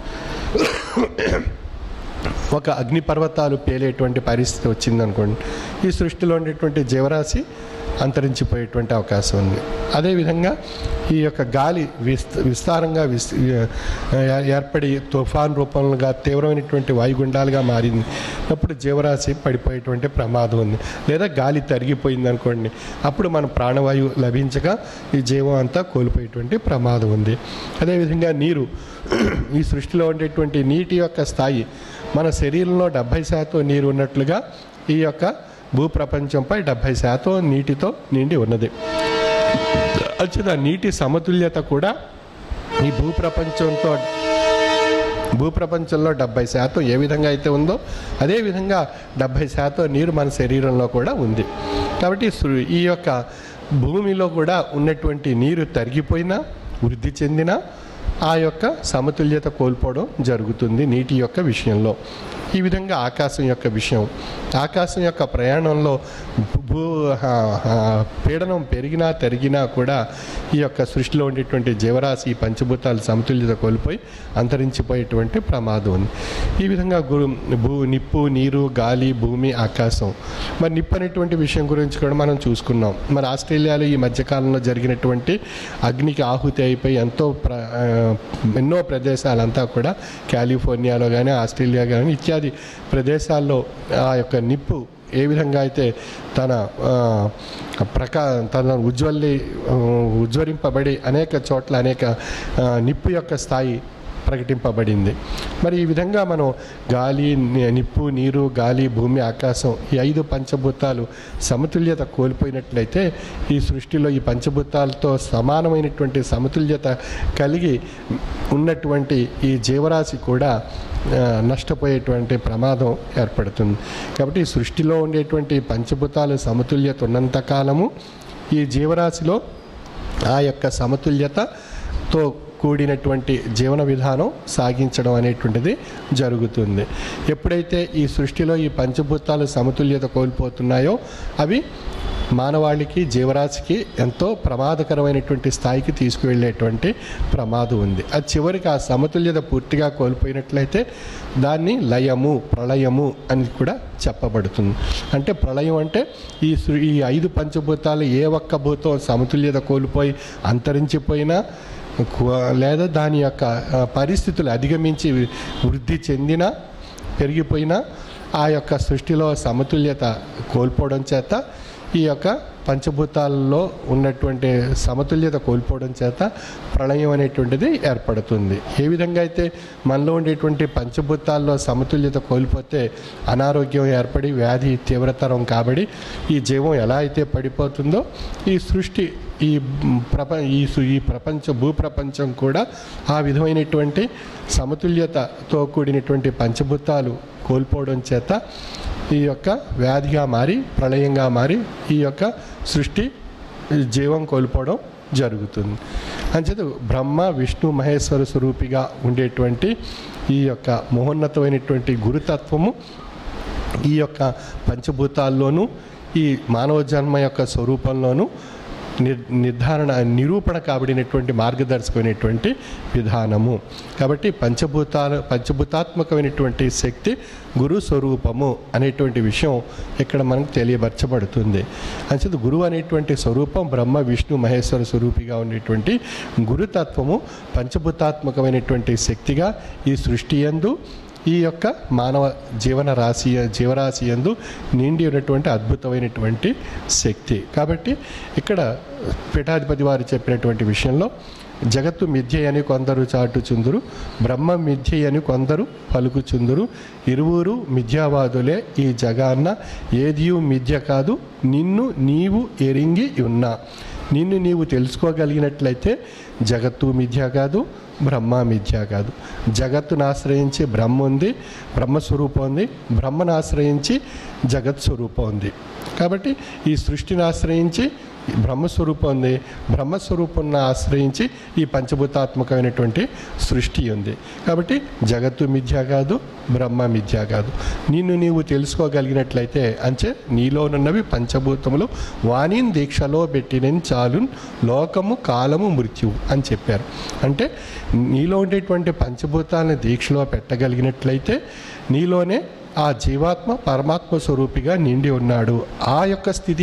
ఒక అగ్నిపర్వతాలు పేలేటువంటి పరిస్థితి వచ్చిందనుకోండి ఈ సృష్టిలో ఉండేటువంటి జీవరాశి అంతరించిపోయేటువంటి అవకాశం ఉంది అదేవిధంగా ఈ యొక్క గాలి విస్త విస్తారంగా విస్ ఏ- ఏర్పడి తుఫాన్ రూపంగా తీవ్రమైనటువంటి వాయుగుండాలుగా మారింది అప్పుడు జీవరాశి పడిపోయేటువంటి ప్రమాదం ఉంది లేదా గాలి తరిగిపోయింది అనుకోండి అప్పుడు మన ప్రాణవాయువు లభించక ఈ జీవం అంతా కోల్పోయేటువంటి ప్రమాదం ఉంది అదేవిధంగా నీరు ఈ సృష్టిలో ఉండేటువంటి నీటి యొక్క స్థాయి మన శరీరంలో డెబ్భై శాతం నీరు ఉన్నట్లుగా ఈ యొక్క భూప్రపంచంపై డెబ్భై శాతం నీటితో నిండి ఉన్నది అంచేత నీటి సమతుల్యత కూడా ఈ భూప్రపంచంతో భూప్రపంచంలో డెబ్బై శాతం ఏ విధంగా అయితే ఉందో అదే విధంగా డెబ్బై శాతం నీరు మన శరీరంలో కూడా ఉంది కాబట్టి సృ- ఈ యొక్క భూమిలో కూడా ఉన్నటువంటి నీరు తరిగిపోయినా వృద్ధి చెందినా ఆ యొక్క సమతుల్యత కోల్పోవడం జరుగుతుంది నీటి యొక్క విషయంలో ఈ విధంగా ఆకాశం యొక్క విషయం ఆకాశం యొక్క ప్రయాణంలో భూ ఆ, ఆ, పీడనం పెరిగినా తరిగినా కూడా ఈ యొక్క సృష్టిలో ఉండేటువంటి జీవరాశి ఈ పంచభూతాలు సమతుల్యత కోల్పోయి అంతరించిపోయేటువంటి ప్రమాదం ఉంది ఈ విధంగా గురు భూ నిప్పు నీరు గాలి భూమి ఆకాశం మరి నిప్పు అనేటువంటి విషయం గురించి కూడా మనం చూసుకున్నాం మరి ఆస్ట్రేలియాలో ఈ మధ్యకాలంలో జరిగినటువంటి అగ్నికి ఆహుతి అయిపోయి ఎంతో ప్ర ఆ, ఎన్నో ప్రదేశాలంతా కూడా కాలిఫోర్నియాలో కానీ ఆస్ట్రేలియా కానీ ఇత్యాది ప్రదేశాల్లో ఆ యొక్క నిప్పు ఏ విధంగా అయితే తన ఆ, ప్రకా తన ఉజ్వల్లి ఆ, ఉజ్వరింపబడి అనేక చోట్ల అనేక ఆ, నిప్పు యొక్క స్థాయి ప్రకటింపబడింది మరి ఈ విధంగా మనం గాలి ని- నిప్పు నీరు గాలి భూమి ఆకాశం ఈ ఐదు పంచభూతాలు సమతుల్యత కోల్పోయినట్లయితే ఈ సృష్టిలో ఈ పంచభూతాలతో సమానమైనటువంటి సమతుల్యత కలిగి ఉన్నటువంటి ఈ జీవరాశి కూడా ఆ, నష్టపోయేటువంటి ప్రమాదం ఏర్పడుతుంది కాబట్టి ఈ సృష్టిలో ఉండేటువంటి పంచభూతాలు సమతుల్యత ఉన్నంత కాలము ఈ జీవరాశిలో ఆ యొక్క సమతుల్యతతో కూడినటువంటి జీవన విధానం సాగించడం అనేటువంటిది జరుగుతుంది ఎప్పుడైతే ఈ సృష్టిలో ఈ పంచభూతాలు సమతుల్యత కోల్పోతున్నాయో అవి మానవాళికి జీవరాశికి ఎంతో ప్రమాదకరమైనటువంటి స్థాయికి తీసుకువెళ్ళేటువంటి ప్రమాదం ఉంది అది చివరికి ఆ సమతుల్యత పూర్తిగా కోల్పోయినట్లయితే దాన్ని లయము ప్రళయము అని కూడా చెప్పబడుతుంది అంటే ప్రళయం అంటే ఈ సృ- ఈ ఐదు పంచభూతాలు ఏ ఒక్క భూతం సమతుల్యత కోల్పోయి అంతరించిపోయినా కు- లేదా దాని యొక్క ఆ, పరిస్థితులు అధిగమించి వృద్ధి చెందినా పెరిగిపోయినా ఆ యొక్క సృష్టిలో సమతుల్యత కోల్పోవడం చేత ఈ యొక్క పంచభూతాలలో ఉన్నటువంటి సమతుల్యత కోల్పోవడం చేత ప్రళయం అనేటువంటిది ఏర్పడుతుంది ఏ విధంగా అయితే మనలో ఉండేటువంటి పంచభూతాల్లో సమతుల్యత కోల్పోతే అనారోగ్యం ఏర్పడి వ్యాధి తీవ్రతరం కాబడి ఈ జీవం ఎలా అయితే పడిపోతుందో ఈ సృష్టి ఈ ప్రప ఈ సు- ఈ ప్రపంచ భూప్రపంచం కూడా ఆ విధమైనటువంటి సమతుల్యతతో కూడినటువంటి పంచభూతాలు కోల్పోవడం చేత ఈ యొక్క వ్యాధిగా మారి ప్రళయంగా మారి ఈ యొక్క సృష్టి జీవం కోల్పోవడం జరుగుతుంది అంచేత బ్రహ్మ విష్ణు మహేశ్వర స్వరూపిగా ఉండేటువంటి ఈ యొక్క మహోన్నతమైనటువంటి గురుతత్వము ఈ యొక్క పంచభూతాల్లోనూ ఈ మానవ జన్మ యొక్క స్వరూపంలోనూ నిర్ నిర్ధారణ నిరూపణ కాబడినటువంటి మార్గదర్శకమైనటువంటి విధానము కాబట్టి పంచభూతాల పంచభూతాత్మకమైనటువంటి శక్తి గురు స్వరూపము అనేటువంటి విషయం ఇక్కడ మనకు తెలియపరచబడుతుంది అంచేత గురువు అనేటువంటి స్వరూపం బ్రహ్మ విష్ణు మహేశ్వర స్వరూపిగా ఉండేటువంటి గురుతత్వము పంచభూతాత్మకమైనటువంటి శక్తిగా ఈ సృష్టి యందు ఈ యొక్క మానవ జీవన రాశి జీవరాశి యందు నిండి ఉన్నటువంటి అద్భుతమైనటువంటి శక్తి కాబట్టి ఇక్కడ పీఠాధిపతి వారు చెప్పినటువంటి విషయంలో జగత్తు మిథ్య అని కొందరు చాటుచుందురు బ్రహ్మ మిథ్య అని కొందరు పలుకుచుందురు ఇరువురు మిథ్యావాదులే ఈ జగాన్న ఏదియు మిథ్య కాదు నిన్ను నీవు ఎరింగి ఉన్నా నిన్ను నీవు తెలుసుకోగలిగినట్లయితే జగత్తు మిథ్య కాదు బ్రహ్మ మిథ్య కాదు జగత్తును ఆశ్రయించి బ్రహ్మ ఉంది బ్రహ్మస్వరూపం ఉంది బ్రహ్మను ఆశ్రయించి జగత్ స్వరూపం ఉంది కాబట్టి ఈ సృష్టిని ఆశ్రయించి బ్రహ్మస్వరూపం ఉంది బ్రహ్మస్వరూపాన్ని ఆశ్రయించి ఈ పంచభూతాత్మకమైనటువంటి సృష్టి ఉంది కాబట్టి జగత్తు మిథ్య కాదు బ్రహ్మ మిథ్య కాదు నిన్ను నీవు తెలుసుకోగలిగినట్లయితే అంచే నీలోనున్నవి పంచభూతములు వాణిన్ దీక్షలో పెట్టినని చాలు లోకము కాలము మృత్యువు అని చెప్పారు అంటే నీలో ఉండేటువంటి పంచభూతాలను దీక్షలో పెట్టగలిగినట్లయితే నీలోనే ఆ జీవాత్మ పరమాత్మ స్వరూపిగా నిండి ఉన్నాడు ఆ యొక్క స్థితియే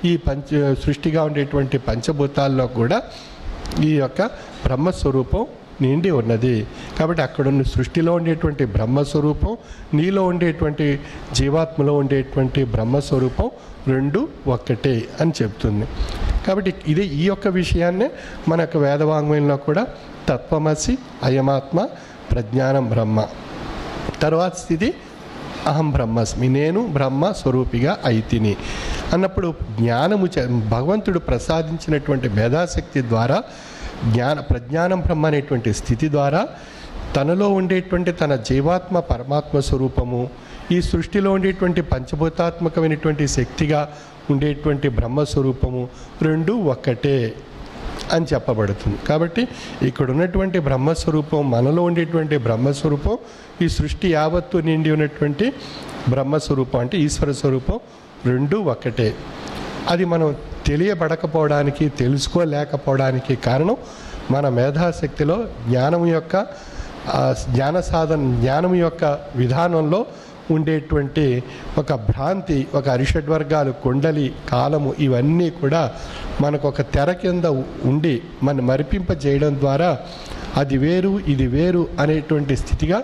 ఈ పంచ సృష్టిగా ఉండేటువంటి పంచభూతాల్లో కూడా ఈ యొక్క బ్రహ్మస్వరూపం నిండి ఉన్నది కాబట్టి అక్కడ ఉన్న సృష్టిలో ఉండేటువంటి బ్రహ్మస్వరూపం నీలో ఉండేటువంటి జీవాత్మలో ఉండేటువంటి బ్రహ్మస్వరూపం రెండు ఒక్కటే అని చెప్తుంది కాబట్టి ఇది ఈ యొక్క విషయాన్నే మన యొక్క వేదవాంగ్మయంలో కూడా తత్వమసి అయమాత్మ ప్రజ్ఞానం బ్రహ్మ తర్వాత స్థితి అహం బ్రహ్మస్మి నేను బ్రహ్మ స్వరూపిగా అయితిని అన్నప్పుడు జ్ఞానము చే- భగవంతుడు ప్రసాదించినటువంటి మేధాశక్తి ద్వారా జ్ఞాన ప్రజ్ఞానం బ్రహ్మ అనేటువంటి స్థితి ద్వారా తనలో ఉండేటువంటి తన జీవాత్మ పరమాత్మ స్వరూపము ఈ సృష్టిలో ఉండేటువంటి పంచభూతాత్మకమైనటువంటి శక్తిగా ఉండేటువంటి బ్రహ్మస్వరూపము రెండు ఒక్కటే అని చెప్పబడుతుంది కాబట్టి ఇక్కడ ఉన్నటువంటి బ్రహ్మస్వరూపం మనలో ఉండేటువంటి బ్రహ్మస్వరూపం ఈ సృష్టి యావత్తు నిండి ఉన్నటువంటి బ్రహ్మస్వరూపం అంటే ఈశ్వర స్వరూపం రెండు ఒక్కటే అది మనం తెలియబడకపోవడానికి తెలుసుకోలేకపోవడానికి కారణం మన మేధాశక్తిలో జ్ఞానం యొక్క ఆ, జ్ఞాన సాధన జ్ఞానం యొక్క విధానంలో ఉండేటువంటి ఒక భ్రాంతి ఒక అరిషడ్వర్గాలు కొండలి కాలము ఇవన్నీ కూడా మనకు ఒక తెర కింద ఉండి మన మరిపింపజేయడం ద్వారా అది వేరు ఇది వేరు అనేటువంటి స్థితిగా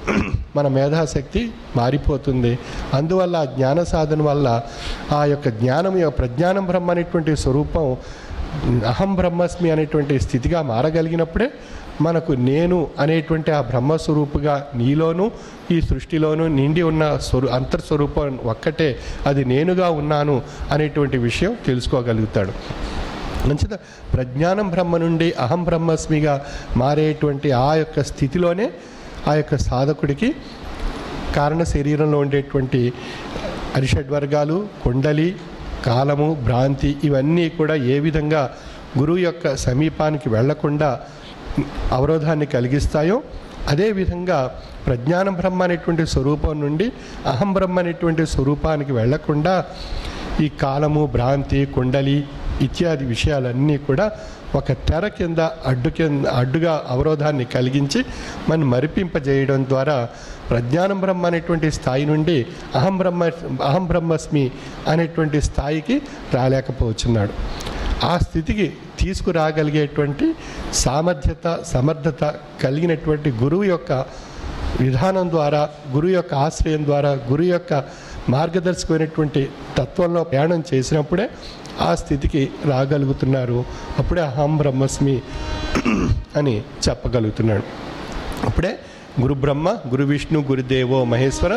మన మేధాశక్తి మారిపోతుంది అందువల్ల ఆ జ్ఞాన సాధన వల్ల ఆ యొక్క జ్ఞానం యొక్క ప్రజ్ఞానం బ్రహ్మ అనేటువంటి స్వరూపం అహం బ్రహ్మస్మి అనేటువంటి స్థితిగా మారగలిగినప్పుడే మనకు నేను అనేటువంటి ఆ బ్రహ్మస్వరూపుగా నీలోను ఈ సృష్టిలోను నిండి ఉన్న స్వరూ అంతర్స్వరూపం ఒక్కటే అది నేనుగా ఉన్నాను అనేటువంటి విషయం తెలుసుకోగలుగుతాడు మంచిదా ప్రజ్ఞానం బ్రహ్మ నుండి అహం బ్రహ్మస్మిగా మారేటువంటి ఆ యొక్క స్థితిలోనే ఆ యొక్క సాధకుడికి కారణ శరీరంలో ఉండేటువంటి అరిషడ్వర్గాలు కొండలి కాలము భ్రాంతి ఇవన్నీ కూడా ఏ విధంగా గురువు యొక్క సమీపానికి వెళ్లకుండా అవరోధాన్ని కలిగిస్తాయో అదేవిధంగా ప్రజ్ఞానం బ్రహ్మ అనేటువంటి స్వరూపం నుండి అహం బ్రహ్మ అనేటువంటి స్వరూపానికి వెళ్లకుండా ఈ కాలము భ్రాంతి కుండలి ఇత్యాది విషయాలన్నీ కూడా ఒక తెర కింద అడ్డు కింద అడ్డుగా అవరోధాన్ని కలిగించి మనం మరిపింపజేయడం ద్వారా ప్రజ్ఞానం బ్రహ్మ అనేటువంటి స్థాయి నుండి అహం బ్రహ్మ అహం బ్రహ్మస్మి అనేటువంటి స్థాయికి రాలేకపోతున్నాడు ఆ స్థితికి తీసుకురాగలిగేటువంటి సామర్థ్యత సమర్థత కలిగినటువంటి గురువు యొక్క విధానం ద్వారా గురువు యొక్క ఆశ్రయం ద్వారా గురువు యొక్క మార్గదర్శకమైనటువంటి తత్వంలో ప్రయాణం చేసినప్పుడే ఆ స్థితికి రాగలుగుతున్నారు అప్పుడే అహం బ్రహ్మస్మి అని చెప్పగలుగుతున్నాడు అప్పుడే గురు బ్రహ్మ గురు విష్ణు గురుదేవో మహేశ్వర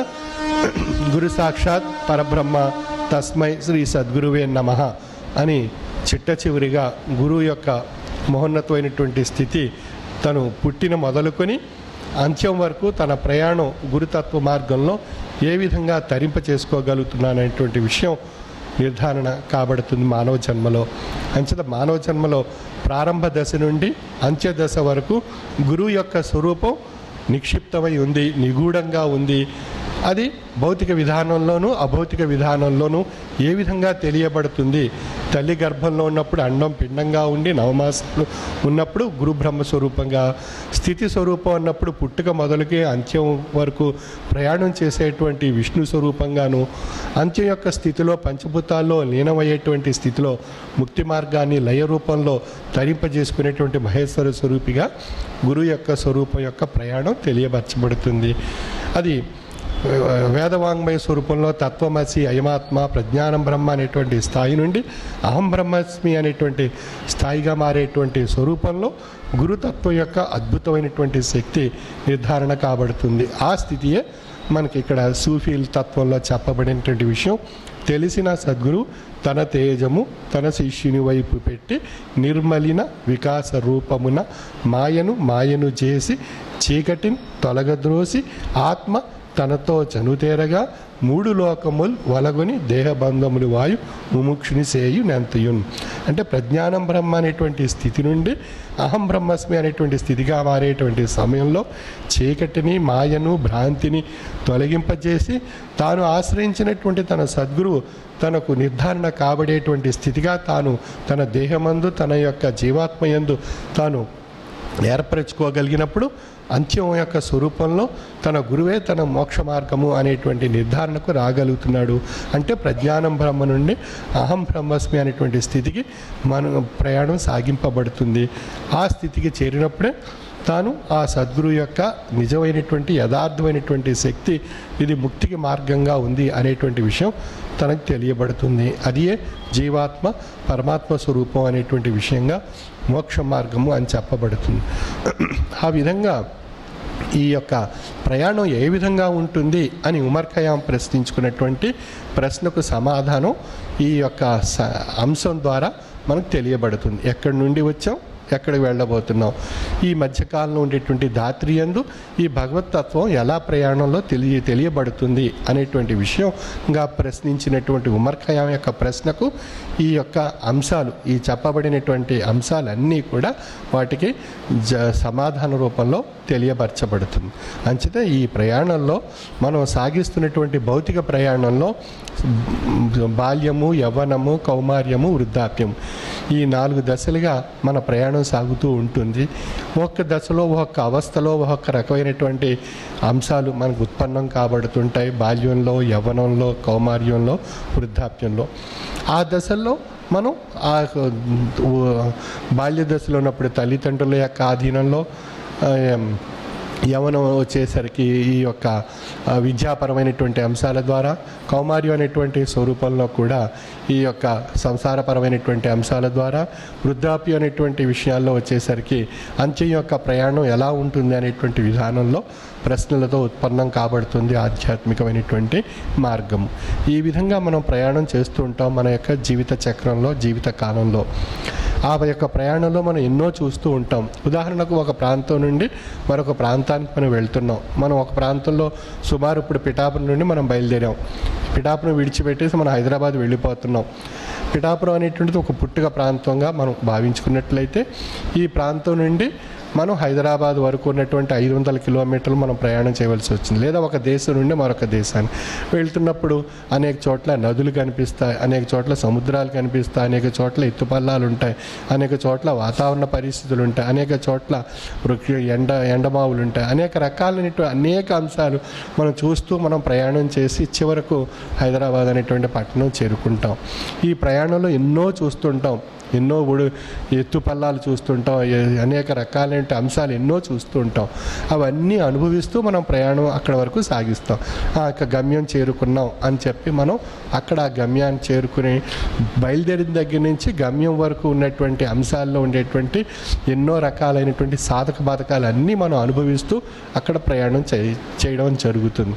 గురు సాక్షాత్ పరబ్రహ్మ తస్మై శ్రీ సద్గురువే నమ అని చిట్ట చివరిగా గురువు యొక్క మహోన్నతమైనటువంటి స్థితి తను పుట్టిన మొదలుకొని అంత్యం వరకు తన ప్రయాణం గురుతత్వ మార్గంలో ఏ విధంగా తరింప చేసుకోగలుగుతున్నాననేటువంటి విషయం నిర్ధారణ కాబడుతుంది మానవ జన్మలో అంచేత మానవ జన్మలో ప్రారంభ దశ నుండి అంత్య దశ వరకు గురువు యొక్క స్వరూపం నిక్షిప్తమై ఉంది నిగూఢంగా ఉంది అది భౌతిక విధానంలోనూ అభౌతిక విధానంలోనూ ఏ విధంగా తెలియబడుతుంది తల్లి గర్భంలో ఉన్నప్పుడు అండం పిండంగా ఉండి నవమాసాలు ఉన్నప్పుడు గురు బ్రహ్మ స్వరూపంగా స్థితి స్వరూపం అన్నప్పుడు పుట్టుక మొదలుకి అంత్యం వరకు ప్రయాణం చేసేటువంటి విష్ణు స్వరూపంగాను అంత్యం యొక్క స్థితిలో పంచభూతాల్లో లీనమయ్యేటువంటి స్థితిలో ముక్తి మార్గాన్ని లయ రూపంలో తరింపజేసుకునేటువంటి మహేశ్వర స్వరూపిగా గురువు యొక్క స్వరూపం యొక్క ప్రయాణం తెలియపరచబడుతుంది అది వేదవాంగ్మయ స్వరూపంలో తత్వమసి అయమాత్మ ప్రజ్ఞానం బ్రహ్మ అనేటువంటి స్థాయి నుండి అహం బ్రహ్మస్మి అనేటువంటి స్థాయిగా మారేటువంటి స్వరూపంలో గురుతత్వం యొక్క అద్భుతమైనటువంటి శక్తి నిర్ధారణ కాబడుతుంది ఆ స్థితియే మనకి ఇక్కడ సూఫీల్ తత్వంలో చెప్పబడినటువంటి విషయం తెలిసిన సద్గురు తన తేజము తన శిష్యుని వైపు పెట్టి నిర్మలిన వికాస రూపమున మాయను మాయను చేసి చీకటిని తొలగద్రోసి ఆత్మ తనతో చనుతేరగా మూడు లోకములు వలగొని దేహబంధములు వాయు ముముక్షుని సేయు నెంతయున్ అంటే ప్రజ్ఞానం బ్రహ్మ అనేటువంటి స్థితి నుండి అహం బ్రహ్మస్మి అనేటువంటి స్థితిగా మారేటువంటి సమయంలో చీకటిని మాయను భ్రాంతిని తొలగింపజేసి తాను ఆశ్రయించినటువంటి తన సద్గురువు తనకు నిర్ధారణ కాబడేటువంటి స్థితిగా తాను తన దేహమందు తన యొక్క జీవాత్మయందు తాను ఏర్పరచుకోగలిగినప్పుడు అంత్యం యొక్క స్వరూపంలో తన గురువే తన మోక్ష మార్గము అనేటువంటి నిర్ధారణకు రాగలుగుతున్నాడు అంటే ప్రజ్ఞానం బ్రహ్మ నుండి అహం బ్రహ్మస్మి అనేటువంటి స్థితికి మన ప్రయాణం సాగింపబడుతుంది ఆ స్థితికి చేరినప్పుడే తాను ఆ సద్గురు యొక్క నిజమైనటువంటి యథార్థమైనటువంటి శక్తి ఇది ముక్తికి మార్గంగా ఉంది అనేటువంటి విషయం తనకు తెలియబడుతుంది అదియే జీవాత్మ పరమాత్మ స్వరూపం అనేటువంటి విషయంగా మోక్ష మార్గము అని చెప్పబడుతుంది ఆ విధంగా ఈ యొక్క ప్రయాణం ఏ విధంగా ఉంటుంది అని ఉమర్ ఖయాం ప్రశ్నించుకున్నటువంటి ప్రశ్నకు సమాధానం ఈ యొక్క స- అంశం ద్వారా మనకు తెలియబడుతుంది ఎక్కడి నుండి వచ్చాం ఎక్కడికి వెళ్ళబోతున్నాం ఈ మధ్యకాలంలో ఉండేటువంటి ధాత్రియందు ఈ భగవతత్వం ఎలా ప్రయాణంలో తెలియ తెలియబడుతుంది అనేటువంటి విషయంగా ప్రశ్నించినటువంటి ఉమర్ ఖయాం యొక్క ప్రశ్నకు ఈ యొక్క అంశాలు ఈ చెప్పబడినటువంటి అంశాలన్నీ కూడా వాటికి జ సమాధాన రూపంలో తెలియపరచబడుతుంది అంచేతే ఈ ప్రయాణంలో మనం సాగిస్తున్నటువంటి భౌతిక ప్రయాణంలో బాల్యము యవ్వనము కౌమార్యము వృద్ధాప్యము ఈ నాలుగు దశలుగా మన ప్రయాణం సాగుతూ ఉంటుంది ఒక్క దశలో ఒక్క అవస్థలో ఒక్క రకమైనటువంటి అంశాలు మనకు ఉత్పన్నం కాబడుతుంటాయి బాల్యంలో యవ్వనంలో కౌమార్యంలో వృద్ధాప్యంలో ఆ దశల్లో మనం ఆ బాల్య దశలో ఉన్నప్పుడు తల్లిదండ్రుల యొక్క ఆధీనంలో ఆ, యవనం వచ్చేసరికి ఈ యొక్క ఆ, విద్యాపరమైనటువంటి అంశాల ద్వారా కౌమార్యం అనేటువంటి స్వరూపంలో కూడా ఈ యొక్క సంసారపరమైనటువంటి అంశాల ద్వారా వృద్ధాప్యం అనేటువంటి విషయాల్లో వచ్చేసరికి అంత్యం యొక్క ప్రయాణం ఎలా ఉంటుంది అనేటువంటి విధానంలో ప్రశ్నలతో ఉత్పన్నం కాబడుతుంది ఆధ్యాత్మికమైనటువంటి మార్గం ఈ విధంగా మనం ప్రయాణం చేస్తూ ఉంటాం మన యొక్క జీవిత చక్రంలో జీవిత కాలంలో ఆ యొక్క ప్రయాణంలో మనం ఎన్నో చూస్తూ ఉంటాం ఉదాహరణకు ఒక ప్రాంతం నుండి మరొక ప్రాంతానికి మనం వెళ్తున్నాం మనం ఒక ప్రాంతంలో సుమారు ఇప్పుడు పిఠాపురం నుండి మనం బయలుదేరాం పిఠాపురం విడిచిపెట్టేసి మనం హైదరాబాద్ వెళ్ళిపోతున్నాం పిఠాపురం అనేటువంటిది ఒక పుట్టుక ప్రాంతంగా మనం భావించుకున్నట్లయితే ఈ ప్రాంతం నుండి మనం హైదరాబాద్ వరకు ఉన్నటువంటి ఐదు వందల కిలోమీటర్లు మనం ప్రయాణం చేయవలసి వచ్చింది లేదా ఒక దేశం నుండి మరొక దేశానికి వెళ్తున్నప్పుడు అనేక చోట్ల నదులు కనిపిస్తాయి అనేక చోట్ల సముద్రాలు కనిపిస్తాయి అనేక చోట్ల ఎత్తుపల్లాలు ఉంటాయి అనేక చోట్ల వాతావరణ పరిస్థితులు ఉంటాయి అనేక చోట్ల వృక్ష ఎండ ఎండమావులు ఉంటాయి అనేక రకాలైనటువంటి అనేక అంశాలు మనం చూస్తూ మనం ప్రయాణం చేసి చివరకు హైదరాబాద్ అనేటువంటి పట్టణం చేరుకుంటాం ఈ ప్రయాణంలో ఎన్నో చూస్తుంటాం ఎన్నో ఉడు ఎత్తుపల్లాలు చూస్తుంటాం ఏ- అనేక రకాలైన అంశాలు ఎన్నో చూస్తూ ఉంటాం అవన్నీ అనుభవిస్తూ మనం ప్రయాణం అక్కడ వరకు సాగిస్తాం ఆ యొక్క గమ్యం చేరుకున్నాం అని చెప్పి మనం అక్కడ ఆ గమ్యాన్ని చేరుకుని బయలుదేరిన దగ్గర నుంచి గమ్యం వరకు ఉన్నటువంటి అంశాల్లో ఉండేటువంటి ఎన్నో రకాలైనటువంటి సాధక బాధకాలు అన్నీ మనం అనుభవిస్తూ అక్కడ ప్రయాణం చేయ చేయడం జరుగుతుంది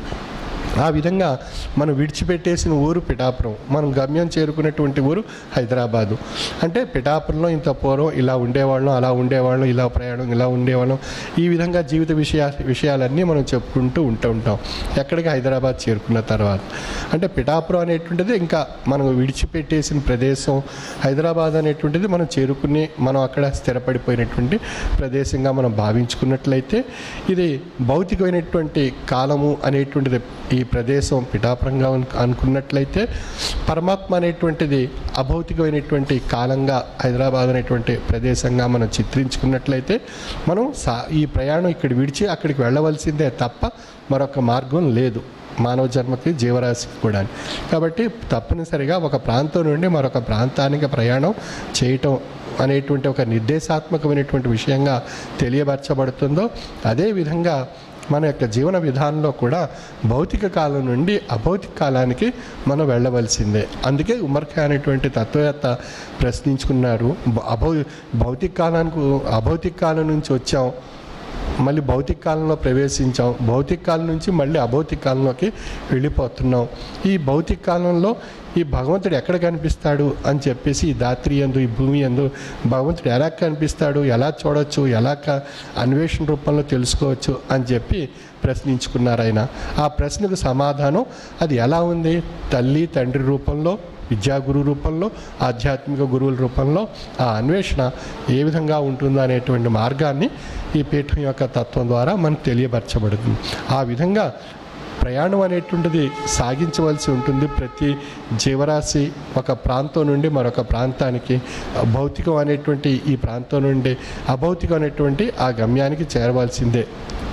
ఆ విధంగా మనం విడిచిపెట్టేసిన ఊరు పిఠాపురం మనం గమ్యం చేరుకున్నటువంటి ఊరు హైదరాబాదు అంటే పిఠాపురంలో ఇంత పూర్వం ఇలా ఉండేవాళ్ళం అలా ఉండేవాళ్ళం ఇలా ప్రయాణం ఇలా ఉండేవాళ్ళం ఈ విధంగా జీవిత విషయా విషయాలన్నీ మనం చెప్పుకుంటూ ఉంటూ ఉంటాం ఎక్కడికి హైదరాబాద్ చేరుకున్న తర్వాత అంటే పిఠాపురం అనేటువంటిది ఇంకా మనం విడిచిపెట్టేసిన ప్రదేశం హైదరాబాద్ అనేటువంటిది మనం చేరుకుని మనం అక్కడ స్థిరపడిపోయినటువంటి ప్రదేశంగా మనం భావించుకున్నట్లయితే ఇది భౌతికమైనటువంటి కాలము అనేటువంటిది ఈ ప్రదేశం పిఠాపురంగా అను- అనుకున్నట్లయితే పరమాత్మ అనేటువంటిది అభౌతికమైనటువంటి కాలంగా హైదరాబాద్ అనేటువంటి ప్రదేశంగా మనం చిత్రించుకున్నట్లయితే మనం సా ఈ ప్రయాణం ఇక్కడ విడిచి అక్కడికి వెళ్ళవలసిందే తప్ప మరొక మార్గం లేదు మానవ జన్మకి జీవరాశికి కూడా కాబట్టి తప్పనిసరిగా ఒక ప్రాంతం నుండి మరొక ప్రాంతానికి ప్రయాణం చేయటం అనేటువంటి ఒక నిర్దేశాత్మకమైనటువంటి విషయంగా తెలియపరచబడుతుందో అదేవిధంగా మన యొక్క జీవన విధానంలో కూడా భౌతిక కాలం నుండి అభౌతిక కాలానికి మనం వెళ్ళవలసిందే అందుకే ఉమర్ ఖాన్ అనేటువంటి తత్వవేత్త ప్రశ్నించుకున్నారు భ- అభౌ భౌతిక కాలానికి అభౌతిక కాలం నుంచి వచ్చాం మళ్ళీ భౌతిక కాలంలో ప్రవేశించాం భౌతిక కాలం నుంచి మళ్ళీ అభౌతిక కాలంలోకి వెళ్ళిపోతున్నాం ఈ భౌతిక కాలంలో ఈ భగవంతుడు ఎక్కడ కనిపిస్తాడు అని చెప్పేసి ఈ దాత్రి ఎందు ఈ భూమి ఎందు భగవంతుడు ఎలా కనిపిస్తాడు ఎలా చూడొచ్చు ఎలా క- అన్వేషణ రూపంలో తెలుసుకోవచ్చు అని చెప్పి ప్రశ్నించుకున్నారు ఆయన ఆ ప్రశ్నకు సమాధానం అది ఎలా ఉంది తల్లి తండ్రి రూపంలో విద్యాగురు రూపంలో ఆధ్యాత్మిక గురువుల రూపంలో ఆ అన్వేషణ ఏ విధంగా ఉంటుందో అనేటువంటి మార్గాన్ని ఈ పీఠం యొక్క తత్వం ద్వారా మనకు తెలియపరచబడుతుంది ఆ విధంగా ప్రయాణం అనేటువంటిది సాగించవలసి ఉంటుంది ప్రతి జీవరాశి ఒక ప్రాంతం నుండి మరొక ప్రాంతానికి భౌతికం అనేటువంటి ఈ ప్రాంతం నుండి అభౌతికం అనేటువంటి ఆ గమ్యానికి చేరవలసిందే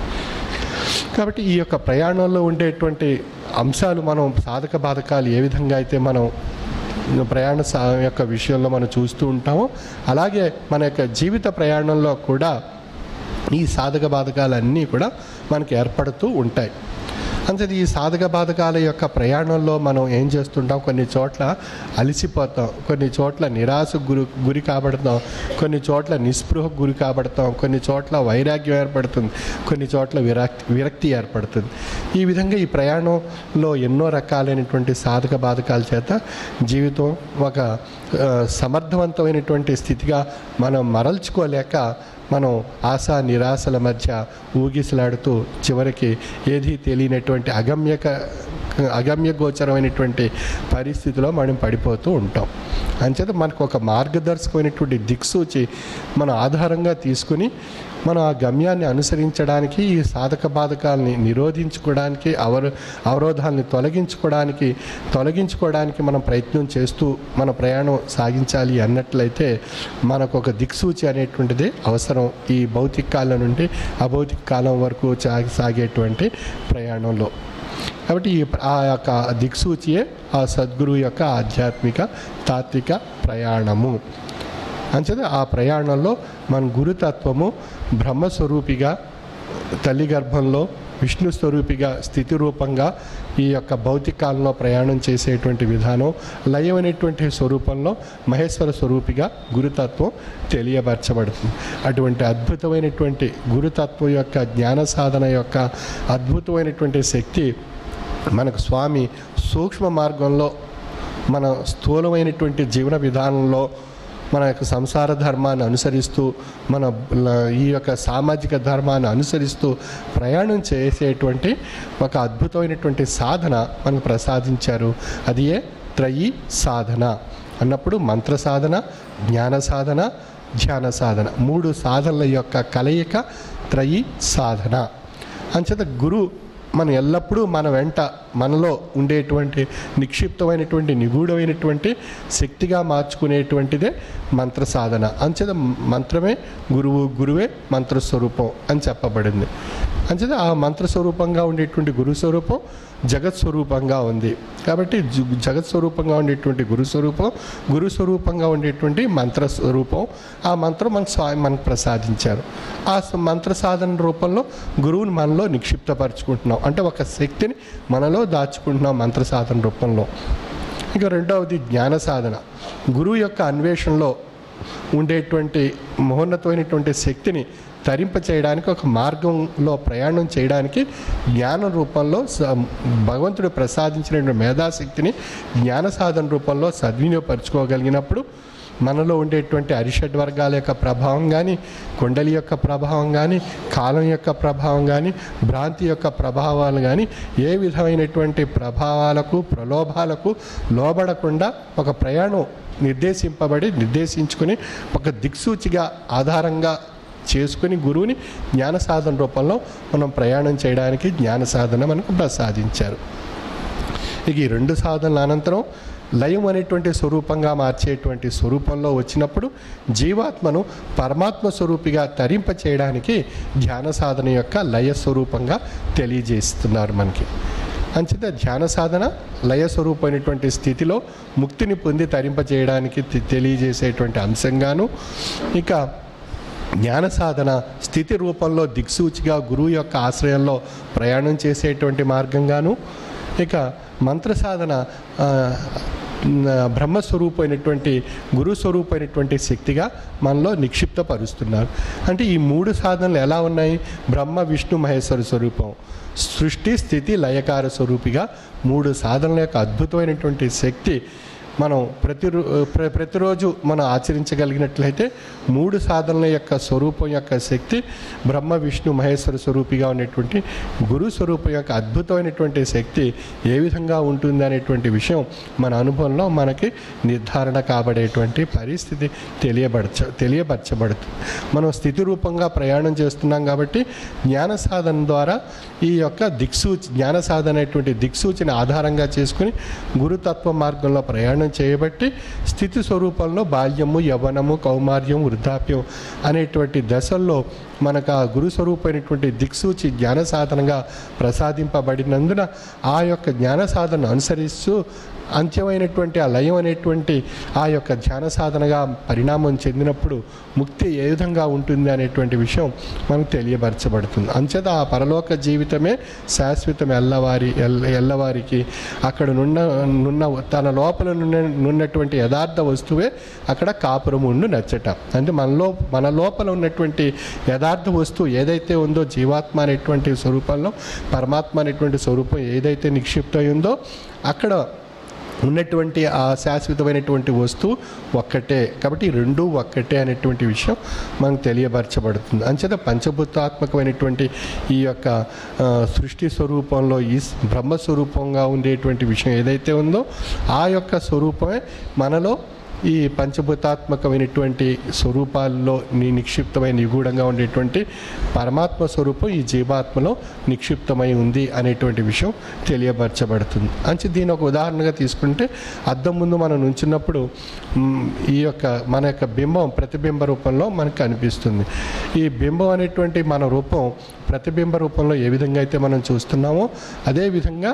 కాబట్టి ఈ యొక్క ప్రయాణంలో ఉండేటువంటి అంశాలు మనం సాధక బాధకాలు ఏ విధంగా అయితే మనం ప్రయాణ సా యొక్క విషయంలో మనం చూస్తూ ఉంటామో అలాగే మన యొక్క జీవిత ప్రయాణంలో కూడా ఈ సాధక బాధకాలన్నీ కూడా మనకి ఏర్పడుతూ ఉంటాయి అంతే ఈ సాధక బాధకాల యొక్క ప్రయాణంలో మనం ఏం చేస్తుంటాం కొన్ని చోట్ల అలసిపోతాం కొన్ని చోట్ల నిరాశకు గురి గురి కాబడతాం కొన్ని చోట్ల నిస్పృహకు గురి కాబడతాం కొన్ని చోట్ల వైరాగ్యం ఏర్పడుతుంది కొన్ని చోట్ల విరక్తి విరక్తి ఏర్పడుతుంది ఈ విధంగా ఈ ప్రయాణంలో ఎన్నో రకాలైనటువంటి సాధక బాధకాల చేత జీవితం ఒక ఆ, సమర్థవంతమైనటువంటి స్థితిగా మనం మరల్చుకోలేక మనం ఆశా నిరాశల మధ్య ఊగిసలాడుతూ చివరికి ఏది తెలియనటువంటి అగమ్యక అగమ్య గోచరమైనటువంటి పరిస్థితిలో మనం పడిపోతూ ఉంటాం అంచేత మనకు ఒక మార్గదర్శకమైనటువంటి దిక్సూచి మన ఆధారంగా తీసుకుని మనం ఆ గమ్యాన్ని అనుసరించడానికి ఈ సాధక బాధకాలని నిరోధించుకోవడానికి అవర అవరోధాలని తొలగించుకోవడానికి తొలగించుకోవడానికి మనం ప్రయత్నం చేస్తూ మన ప్రయాణం సాగించాలి అన్నట్లయితే మనకు ఒక దిక్సూచి అనేటువంటిది అవసరం ఈ భౌతిక కాలం నుండి అభౌతిక కాలం వరకు చా- సాగేటువంటి ప్రయాణంలో కాబట్టి ఈ ప్ర- ఆ యొక్క దిక్సూచియే ఆ సద్గురువు యొక్క ఆధ్యాత్మిక తాత్విక ప్రయాణము అంచేత ఆ ప్రయాణంలో మన గురుతత్వము బ్రహ్మస్వరూపిగా తల్లి గర్భంలో విష్ణు స్వరూపిగా స్థితి రూపంగా ఈ యొక్క భౌతిక కాలంలో ప్రయాణం చేసేటువంటి విధానం లయమైనటువంటి స్వరూపంలో మహేశ్వర స్వరూపిగా గురుతత్వం తెలియపరచబడుతుంది అటువంటి అద్భుతమైనటువంటి గురుతత్వం యొక్క జ్ఞాన సాధన యొక్క అద్భుతమైనటువంటి శక్తి మనకు స్వామి సూక్ష్మ మార్గంలో మన స్థూలమైనటువంటి జీవన విధానంలో మన యొక్క సంసార ధర్మాన్ని అనుసరిస్తూ మన ల- ఈ యొక్క సామాజిక ధర్మాన్ని అనుసరిస్తూ ప్రయాణం చేసేటువంటి ఒక అద్భుతమైనటువంటి సాధన మనకు ప్రసాదించారు అది ఏ త్రయీ సాధన అన్నప్పుడు మంత్ర సాధన జ్ఞాన సాధన ధ్యాన సాధన మూడు సాధనల యొక్క కలయిక త్రయీ సాధన అంచేత గురు మనం ఎల్లప్పుడూ మన వెంట మనలో ఉండేటువంటి నిక్షిప్తమైనటువంటి నిగూఢమైనటువంటి శక్తిగా మార్చుకునేటువంటిదే మంత్ర సాధన అంచేత మంత్రమే గురువు గురువే మంత్రస్వరూపం అని చెప్పబడింది అంచేత ఆ మంత్ర స్వరూపంగా ఉండేటువంటి గురు స్వరూపం జగత్ స్వరూపంగా ఉంది కాబట్టి జు- జగత్ స్వరూపంగా ఉండేటువంటి గురు స్వరూపం గురు స్వరూపంగా ఉండేటువంటి మంత్ర స్వరూపం ఆ మంత్రం మన స్వామి మనకు ప్రసాదించారు ఆ స- మంత్ర సాధన రూపంలో గురువుని మనలో నిక్షిప్తపరుచుకుంటున్నాం అంటే ఒక శక్తిని మనలో దాచుకుంటున్నాం మంత్ర సాధన రూపంలో ఇక రెండవది జ్ఞాన సాధన గురువు యొక్క అన్వేషణలో ఉండేటువంటి మహోన్నతమైనటువంటి శక్తిని తరింప చేయడానికి ఒక మార్గంలో ప్రయాణం చేయడానికి జ్ఞాన రూపంలో స- భగవంతుడు ప్రసాదించినటువంటి మేధాశక్తిని జ్ఞాన సాధన రూపంలో సద్వినియోగపరచుకోగలిగినప్పుడు మనలో ఉండేటువంటి అరిషడ్ వర్గాల యొక్క ప్రభావం కానీ కుండలి యొక్క ప్రభావం కానీ కాలం యొక్క ప్రభావం కానీ భ్రాంతి యొక్క ప్రభావాలు కానీ ఏ విధమైనటువంటి ప్రభావాలకు ప్రలోభాలకు లోబడకుండా ఒక ప్రయాణం నిర్దేశింపబడి నిర్దేశించుకుని ఒక దిక్సూచిగా ఆధారంగా చేసుకుని గురువుని జ్ఞాన సాధన రూపంలో మనం ప్రయాణం చేయడానికి జ్ఞాన సాధన మనకు ప్రసాదించారు ఇక ఈ రెండు సాధనల అనంతరం లయం అనేటువంటి స్వరూపంగా మార్చేటువంటి స్వరూపంలో వచ్చినప్పుడు జీవాత్మను పరమాత్మ స్వరూపిగా తరింప చేయడానికి ధ్యాన సాధన యొక్క లయ స్వరూపంగా తెలియజేస్తున్నారు మనకి అంచేత ధ్యాన సాధన లయ స్వరూపమైనటువంటి స్థితిలో ముక్తిని పొంది తరింప చేయడానికి తె- తెలియజేసేటువంటి అంశంగాను ఇక జ్ఞాన సాధన స్థితి రూపంలో దిక్సూచిగా గురువు యొక్క ఆశ్రయంలో ప్రయాణం చేసేటువంటి మార్గంగాను ఇక మంత్ర సాధన ఆ, న- బ్రహ్మస్వరూపమైనటువంటి గురు స్వరూపమైనటువంటి శక్తిగా మనలో నిక్షిప్తపరుస్తున్నారు అంటే ఈ మూడు సాధనలు ఎలా ఉన్నాయి బ్రహ్మ విష్ణు మహేశ్వర స్వరూపం సృష్టి స్థితి లయకార స్వరూపిగా మూడు సాధనల యొక్క అద్భుతమైనటువంటి శక్తి మనం ప్రతి ప్ర ప్రతిరోజు మనం ఆచరించగలిగినట్లయితే మూడు సాధనల యొక్క స్వరూపం యొక్క శక్తి బ్రహ్మ విష్ణు మహేశ్వర స్వరూపిగా ఉన్నటువంటి గురు స్వరూపం యొక్క అద్భుతమైనటువంటి శక్తి ఏ విధంగా ఉంటుంది అనేటువంటి విషయం మన అనుభవంలో మనకి నిర్ధారణ కాబడేటువంటి పరిస్థితి తెలియబడచ తెలియపరచబడుతుంది మనం స్థితి రూపంగా ప్రయాణం చేస్తున్నాం కాబట్టి జ్ఞాన సాధన ద్వారా ఈ యొక్క దిక్సూచి జ్ఞాన సాధన అనేటువంటి దిక్సూచిని ఆధారంగా చేసుకుని గురుతత్వ మార్గంలో ప్రయాణం ప్రయాణం చేయబట్టి స్థితి స్వరూపంలో బాల్యము యవ్వనము కౌమార్యం వృద్ధాప్యం అనేటువంటి దశల్లో మనకు ఆ గురు స్వరూపమైనటువంటి దిక్సూచి జ్ఞాన సాధనగా ప్రసాదింపబడినందున ఆ యొక్క జ్ఞాన సాధన అనుసరిస్తూ అంత్యమైనటువంటి ఆ లయం అనేటువంటి ఆ యొక్క ధ్యాన సాధనగా పరిణామం చెందినప్పుడు ముక్తి ఏ విధంగా ఉంటుంది అనేటువంటి విషయం మనకు తెలియపరచబడుతుంది అంచేత ఆ పరలోక జీవితమే శాశ్వతం ఎల్లవారి ఎల్ల ఎల్లవారికి అక్కడ నున్న నున్న తన లోపల నున్న నున్నటువంటి యథార్థ వస్తువే అక్కడ కాపురం ఉండు నచ్చట అంటే మనలో మన లోపల ఉన్నటువంటి యథార్థ వస్తువు ఏదైతే ఉందో జీవాత్మ అనేటువంటి స్వరూపంలో పరమాత్మ అనేటువంటి స్వరూపం ఏదైతే నిక్షిప్తమై ఉందో అక్కడ ఉన్నటువంటి ఆ శాశ్వతమైనటువంటి వస్తువు ఒక్కటే కాబట్టి ఈ రెండు ఒక్కటే అనేటువంటి విషయం మనకు తెలియపరచబడుతుంది అంచేత పంచభూతాత్మకమైనటువంటి ఈ యొక్క ఆ, సృష్టి స్వరూపంలో ఈ స్- బ్రహ్మ స్వరూపంగా ఉండేటువంటి విషయం ఏదైతే ఉందో ఆ యొక్క స్వరూపమే మనలో ఈ పంచభూతాత్మకమైనటువంటి స్వరూపాల్లో నీ నిక్షిప్తమై నిగూఢంగా ఉండేటువంటి పరమాత్మ స్వరూపం ఈ జీవాత్మలో నిక్షిప్తమై ఉంది అనేటువంటి విషయం తెలియపరచబడుతుంది అంచి దీని ఒక ఉదాహరణగా తీసుకుంటే అద్దం ముందు మనం నుంచున్నప్పుడు మ్, ఈ యొక్క మన యొక్క బింబం ప్రతిబింబ రూపంలో మనకు కనిపిస్తుంది ఈ బింబం అనేటువంటి మన రూపం ప్రతిబింబ రూపంలో ఏ విధంగా అయితే మనం చూస్తున్నామో అదే విధంగా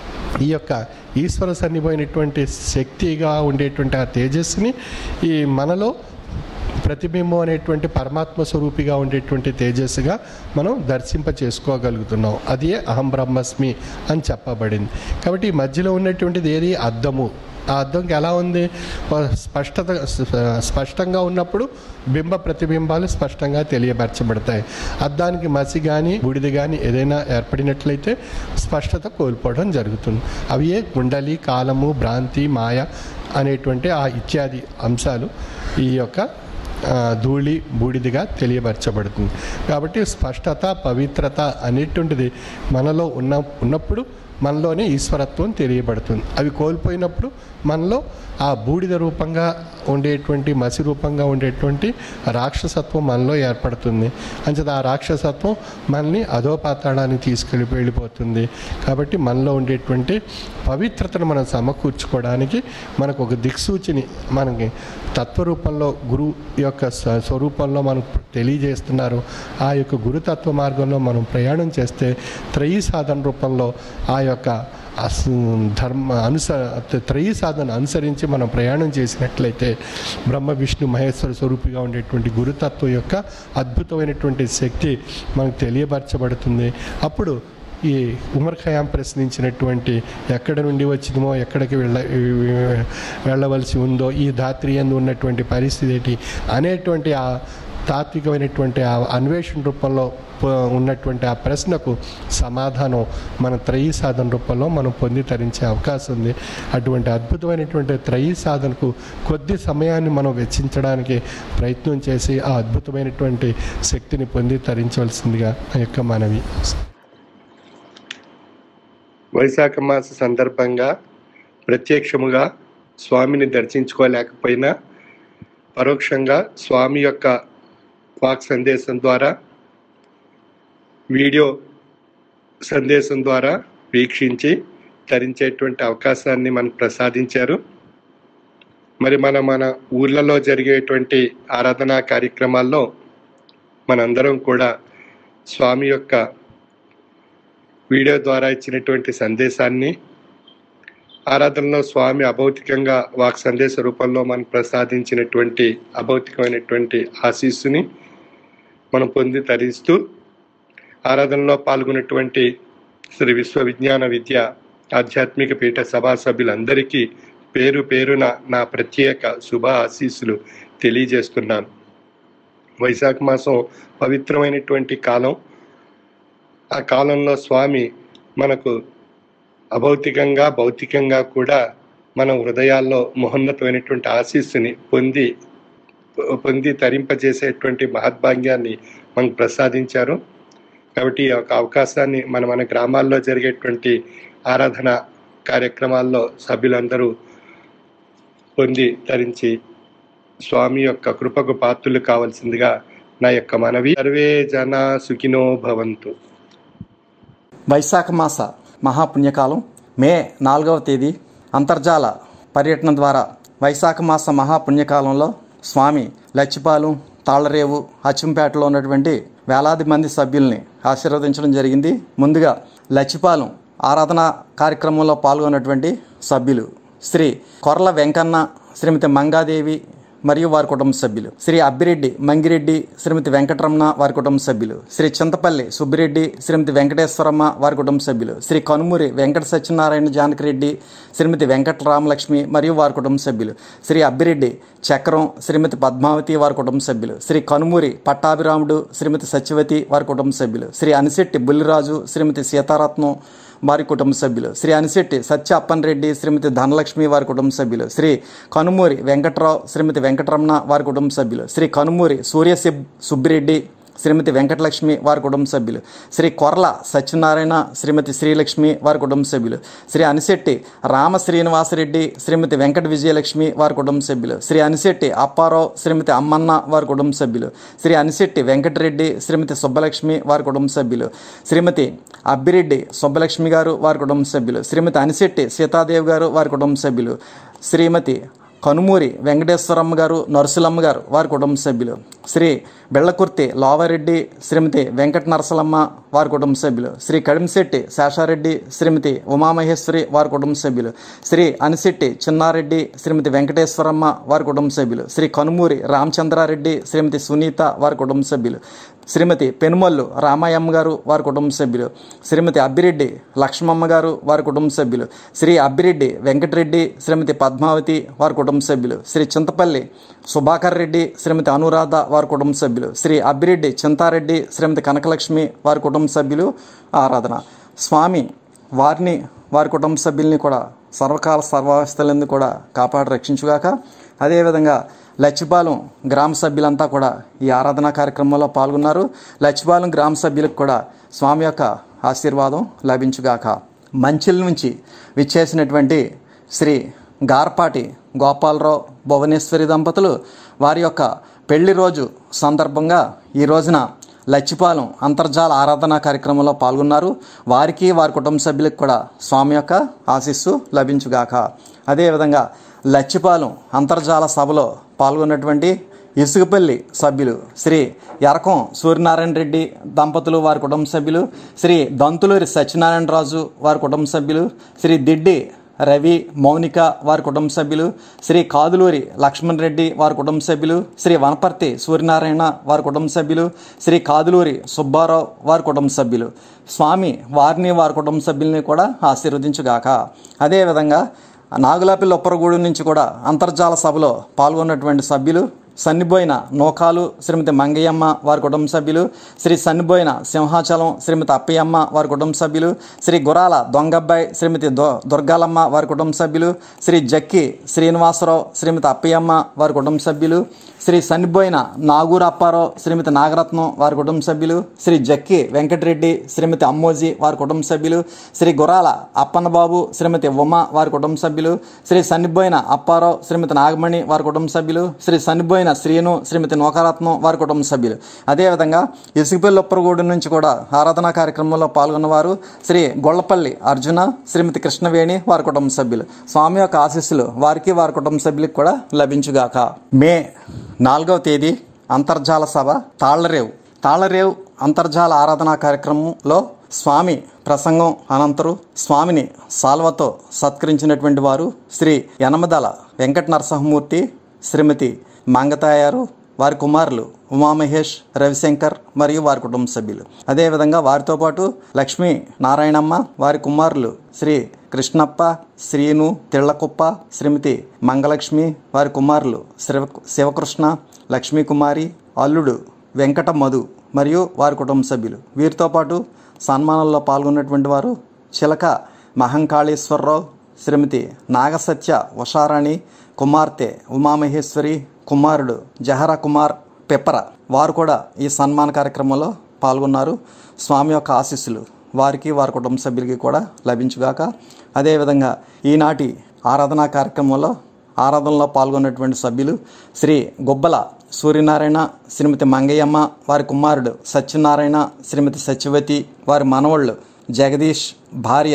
ఈ యొక్క ఈశ్వర సన్నిపోయినటువంటి శక్తిగా ఉండేటువంటి ఆ తేజస్సుని ఈ మనలో ప్రతిబింబం అనేటువంటి పరమాత్మ స్వరూపిగా ఉండేటువంటి తేజస్సుగా మనం దర్శింప చేసుకోగలుగుతున్నాం అదే అహం బ్రహ్మస్మి అని చెప్పబడింది కాబట్టి ఈ మధ్యలో ఉన్నటువంటిది ఏది అద్దము ఆ అద్దంకి ఎలా ఉంది స్పష్టత స్పష్టంగా ఉన్నప్పుడు బింబ ప్రతిబింబాలు స్పష్టంగా తెలియపరచబడతాయి అద్దానికి మసి కానీ బూడిద కానీ ఏదైనా ఏర్పడినట్లయితే స్పష్టత కోల్పోవడం జరుగుతుంది అవి ఏ కుండలి కాలము భ్రాంతి మాయ అనేటువంటి ఆ ఇత్యాది అంశాలు ఈ యొక్క ఆ, ధూళి బూడిదిగా తెలియపరచబడుతుంది కాబట్టి స్పష్టత పవిత్రత అనేటువంటిది మనలో ఉన్న ఉన్నప్పుడు మనలోనే ఈశ్వరత్వం తెలియబడుతుంది అవి కోల్పోయినప్పుడు మనలో ఆ బూడిద రూపంగా ఉండేటువంటి మసి రూపంగా ఉండేటువంటి రాక్షసత్వం మనలో ఏర్పడుతుంది అంచేత ఆ రాక్షసత్వం మనల్ని అధోపాతాళానికి తీసుకెళ్ళి వెళ్ళిపోతుంది కాబట్టి మనలో ఉండేటువంటి పవిత్రతను మనం సమకూర్చుకోవడానికి మనకు ఒక దిక్సూచిని మనకి తత్వరూపంలో గురువు యొక్క స్వ- స్వరూపంలో మనం తెలియజేస్తున్నారు ఆ యొక్క గురుతత్వ మార్గంలో మనం ప్రయాణం చేస్తే త్రయీ సాధన రూపంలో ఆ యొక్క అస్ ధర్మ అనుస త్రయీ సాధన అనుసరించి మనం ప్రయాణం చేసినట్లయితే బ్రహ్మ విష్ణు మహేశ్వర స్వరూపిగా ఉండేటువంటి గురుతత్వం యొక్క అద్భుతమైనటువంటి శక్తి మనకు తెలియపరచబడుతుంది అప్పుడు ఈ ఉమర్ ఖయాం ప్రశ్నించినటువంటి ఎక్కడ నుండి వచ్చిందో ఎక్కడికి వెళ్ళ వెళ్ళవలసి ఉందో ఈ ధాత్రి ఎందు ఉన్నటువంటి పరిస్థితి ఏంటి అనేటువంటి ఆ తాత్వికమైనటువంటి ఆ అన్వేషణ రూపంలో ప- ఉన్నటువంటి ఆ ప్రశ్నకు సమాధానం మన త్రయీ సాధన రూపంలో మనం పొంది తరించే అవకాశం ఉంది అటువంటి అద్భుతమైనటువంటి త్రయీ సాధనకు కొద్ది సమయాన్ని మనం వెచ్చించడానికి ప్రయత్నం చేసి ఆ అద్భుతమైనటువంటి శక్తిని పొంది తరించవలసిందిగా నా యొక్క మనవి వైశాఖ మాస సందర్భంగా ప్రత్యక్షముగా స్వామిని దర్శించుకోలేకపోయినా పరోక్షంగా స్వామి యొక్క వాక్ సందేశం ద్వారా వీడియో సందేశం ద్వారా వీక్షించి తరించేటువంటి అవకాశాన్ని మనకు ప్రసాదించారు మరి మన మన ఊర్లలో జరిగేటువంటి ఆరాధనా కార్యక్రమాల్లో మనందరం కూడా స్వామి యొక్క వీడియో ద్వారా ఇచ్చినటువంటి సందేశాన్ని ఆరాధనలో స్వామి అభౌతికంగా వాక్ సందేశ రూపంలో మనకు ప్రసాదించినటువంటి అభౌతికమైనటువంటి ఆశీస్సుని మనం పొంది తరిస్తూ ఆరాధనలో పాల్గొన్నటువంటి శ్రీ విశ్వ విజ్ఞాన విద్య ఆధ్యాత్మిక పీఠ సభా సభ్యులందరికీ పేరు పేరున నా ప్రత్యేక శుభ ఆశీస్సులు తెలియజేస్తున్నాను వైశాఖ మాసం పవిత్రమైనటువంటి కాలం ఆ కాలంలో స్వామి మనకు అభౌతికంగా భౌతికంగా కూడా మన హృదయాల్లో మహోన్నతమైనటువంటి ఆశీస్సుని పొంది పొంది తరింపజేసేటువంటి మహద్భాగ్యాన్ని మనకు ప్రసాదించారు కాబట్టి ఈ యొక్క అవకాశాన్ని మన మన గ్రామాల్లో జరిగేటువంటి ఆరాధన కార్యక్రమాల్లో సభ్యులందరూ పొంది తరించి స్వామి యొక్క కృపకు పాత్రులు కావాల్సిందిగా నా యొక్క మనవి సర్వే జన సుఖినో భవంతు వైశాఖ మాస మహాపుణ్యకాలం మే నాలుగవ తేదీ అంతర్జాల పర్యటన ద్వారా వైశాఖ మాస మహాపుణ్యకాలంలో స్వామి లచ్చిపాలెం తాళ్లరేవు అచ్చంపేటలో ఉన్నటువంటి వేలాది మంది సభ్యుల్ని ఆశీర్వదించడం జరిగింది ముందుగా లచ్చిపాలెం ఆరాధన కార్యక్రమంలో పాల్గొన్నటువంటి సభ్యులు శ్రీ కొర్ల వెంకన్న శ్రీమతి మంగాదేవి మరియు వారి కుటుంబ సభ్యులు శ్రీ అబ్బిరెడ్డి మంగిరెడ్డి శ్రీమతి వెంకటరమణ వారి కుటుంబ సభ్యులు శ్రీ చింతపల్లి సుబ్బిరెడ్డి శ్రీమతి వెంకటేశ్వరమ్మ వారి కుటుంబ సభ్యులు శ్రీ కనుమూరి వెంకట సత్యనారాయణ జానకిరెడ్డి శ్రీమతి వెంకట రామలక్ష్మి మరియు వారి కుటుంబ సభ్యులు శ్రీ అబ్బిరెడ్డి చక్రం శ్రీమతి పద్మావతి వారి కుటుంబ సభ్యులు శ్రీ కనుమూరి పట్టాభిరాముడు శ్రీమతి సత్యవతి వారి కుటుంబ సభ్యులు శ్రీ అనిశెట్టి బుల్లిరాజు శ్రీమతి సీతారత్నం వారి కుటుంబ సభ్యులు శ్రీ అనిశెట్టి సత్య అప్పన్ రెడ్డి శ్రీమతి ధనలక్ష్మి వారి కుటుంబ సభ్యులు శ్రీ కనుమూరి వెంకట్రావు శ్రీమతి వెంకటరమణ వారి కుటుంబ సభ్యులు శ్రీ కనుమూరి సూర్య సిబ్ సుబ్బిరెడ్డి శ్రీమతి వెంకటలక్ష్మి వారి కుటుంబ సభ్యులు శ్రీ కొర్ల సత్యనారాయణ శ్రీమతి శ్రీలక్ష్మి వారి కుటుంబ సభ్యులు శ్రీ అనిశెట్టి రామ శ్రీనివాసరెడ్డి శ్రీమతి వెంకట విజయలక్ష్మి వారి కుటుంబ సభ్యులు శ్రీ అనిశెట్టి అప్పారావు శ్రీమతి అమ్మన్న వారి కుటుంబ సభ్యులు శ్రీ అనిశెట్టి వెంకటరెడ్డి శ్రీమతి సుబ్బలక్ష్మి వారి కుటుంబ సభ్యులు శ్రీమతి అబ్బిరెడ్డి సుబ్బలక్ష్మి గారు వారి కుటుంబ సభ్యులు శ్రీమతి అనిశెట్టి సీతాదేవి గారు వారి కుటుంబ సభ్యులు శ్రీమతి కనుమూరి వెంకటేశ్వరమ్మ గారు నరసులమ్మ గారు వారి కుటుంబ సభ్యులు శ్రీ బెళ్లకుర్తి లోవారెడ్డి శ్రీమతి వెంకట నరసలమ్మ వారి కుటుంబ సభ్యులు శ్రీ కడిమిశెట్టి శేషారెడ్డి శ్రీమతి ఉమామహేశ్వరి వారి కుటుంబ సభ్యులు శ్రీ అనిశెట్టి చిన్నారెడ్డి శ్రీమతి వెంకటేశ్వరమ్మ వారి కుటుంబ సభ్యులు శ్రీ కనుమూరి రామచంద్రారెడ్డి శ్రీమతి సునీత వారి కుటుంబ సభ్యులు శ్రీమతి పెనుమల్లు రామాయమ్మ గారు వారి కుటుంబ సభ్యులు శ్రీమతి అబ్బిరెడ్డి లక్ష్మమ్మ గారు వారి కుటుంబ సభ్యులు శ్రీ అబ్బిరెడ్డి వెంకటరెడ్డి శ్రీమతి పద్మావతి వారి కుటుంబ సభ్యులు శ్రీ చింతపల్లి సుభాకర్ రెడ్డి శ్రీమతి అనురాధ వారి కుటుంబ సభ్యులు శ్రీ అబ్బిరెడ్డి చింతారెడ్డి శ్రీమతి కనకలక్ష్మి వారి కుటుంబ సభ్యులు ఆరాధన స్వామి వారిని వారి కుటుంబ సభ్యుల్ని కూడా సర్వకాల సర్వావస్థలందు కూడా కాపాడి రక్షించుగాక అదేవిధంగా లచ్చిపాలెం గ్రామ సభ్యులంతా కూడా ఈ ఆరాధనా కార్యక్రమంలో పాల్గొన్నారు లచ్చిపాలెం గ్రామ సభ్యులకు కూడా స్వామి యొక్క ఆశీర్వాదం లభించుగాక మంచిల నుంచి విచ్చేసినటువంటి శ్రీ గార్పాటి గోపాలరావు భువనేశ్వరి దంపతులు వారి యొక్క పెళ్లి రోజు సందర్భంగా ఈ రోజున లచ్చిపాలెం అంతర్జాల ఆరాధనా కార్యక్రమంలో పాల్గొన్నారు వారికి వారి కుటుంబ సభ్యులకు కూడా స్వామి యొక్క ఆశీస్సు లభించుగాక అదేవిధంగా లచ్చిపాలెం అంతర్జాల సభలో పాల్గొన్నటువంటి ఇసుకపల్లి సభ్యులు శ్రీ ఎరకం సూర్యనారాయణ రెడ్డి దంపతులు వారి కుటుంబ సభ్యులు శ్రీ దంతులూరి సత్యనారాయణ రాజు వారి కుటుంబ సభ్యులు శ్రీ దిడ్డి రవి మౌనిక వారి కుటుంబ సభ్యులు శ్రీ కాదులూరి లక్ష్మణ్ రెడ్డి వారి కుటుంబ సభ్యులు శ్రీ వనపర్తి సూర్యనారాయణ వారి కుటుంబ సభ్యులు శ్రీ కాదులూరి సుబ్బారావు వారి కుటుంబ సభ్యులు స్వామి వారిని వారి కుటుంబ సభ్యుల్ని కూడా ఆశీర్వదించుగాక అదేవిధంగా నాగులాపిల్లి ఉప్పరగూడెం నుంచి కూడా అంతర్జాల సభలో పాల్గొన్నటువంటి సభ్యులు సన్నిబోయిన నోకాలు శ్రీమతి మంగయ్యమ్మ వారి కుటుంబ సభ్యులు శ్రీ సన్నిబోయిన సింహాచలం శ్రీమతి అప్పయ్యమ్మ వారి కుటుంబ సభ్యులు శ్రీ గురాల దొంగబ్బాయి శ్రీమతి దో దుర్గాలమ్మ వారి కుటుంబ సభ్యులు శ్రీ జక్కి శ్రీనివాసరావు శ్రీమతి అప్పయ్యమ్మ వారి కుటుంబ సభ్యులు శ్రీ సన్నిబోయిన నాగూరు అప్పారావు శ్రీమతి నాగరత్నం వారి కుటుంబ సభ్యులు శ్రీ జక్కి వెంకటరెడ్డి శ్రీమతి అమ్మోజీ వారి కుటుంబ సభ్యులు శ్రీ గురాల అప్పన్నబాబు శ్రీమతి ఉమ వారి కుటుంబ సభ్యులు శ్రీ సన్నిబోయిన అప్పారావు శ్రీమతి నాగమణి వారి కుటుంబ సభ్యులు శ్రీ సన్నిబోయిన శ్రీను శ్రీమతి నోకరత్నం వారి కుటుంబ సభ్యులు అదేవిధంగా ఇసుకపల్లి ఉప్పరగూడెం నుంచి కూడా ఆరాధనా కార్యక్రమంలో పాల్గొన్నవారు శ్రీ గొల్లపల్లి అర్జున శ్రీమతి కృష్ణవేణి వారి కుటుంబ సభ్యులు స్వామి యొక్క ఆశీస్సులు వారికి వారి కుటుంబ సభ్యులకు కూడా లభించుగాక మే నాలుగవ తేదీ అంతర్జాల సభ తాళ్లరేవు తాళ్లరేవు అంతర్జాల ఆరాధనా కార్యక్రమంలో స్వామి ప్రసంగం అనంతరం స్వామిని సాల్వతో సత్కరించినటువంటి వారు శ్రీ యనమదల వెంకట నరసింహమూర్తి శ్రీమతి మంగతాయారు వారి కుమారులు ఉమామహేష్ రవిశంకర్ మరియు వారి కుటుంబ సభ్యులు అదేవిధంగా వారితో పాటు లక్ష్మీ నారాయణమ్మ వారి కుమారులు శ్రీ కృష్ణప్ప శ్రీను తిళ్లకుప్ప శ్రీమతి మంగలక్ష్మి వారి కుమారులు శివ శివకృష్ణ లక్ష్మీ కుమారి అల్లుడు వెంకట మధు మరియు వారి కుటుంబ సభ్యులు వీరితో పాటు సన్మానంలో పాల్గొన్నటువంటి వారు చిలక మహంకాళేశ్వరరావు శ్రీమతి నాగసత్య ఉషారాణి కుమార్తె ఉమామహేశ్వరి కుమారుడు జహరా కుమార్ పెప్పర వారు కూడా ఈ సన్మాన కార్యక్రమంలో పాల్గొన్నారు స్వామి యొక్క ఆశీస్సులు వారికి వారి కుటుంబ సభ్యులకి కూడా లభించుగాక అదేవిధంగా ఈనాటి ఆరాధనా కార్యక్రమంలో ఆరాధనలో పాల్గొన్నటువంటి సభ్యులు శ్రీ గొబ్బల సూర్యనారాయణ శ్రీమతి మంగయ్యమ్మ వారి కుమారుడు సత్యనారాయణ శ్రీమతి సత్యవతి వారి మనవళ్ళు జగదీష్ భార్య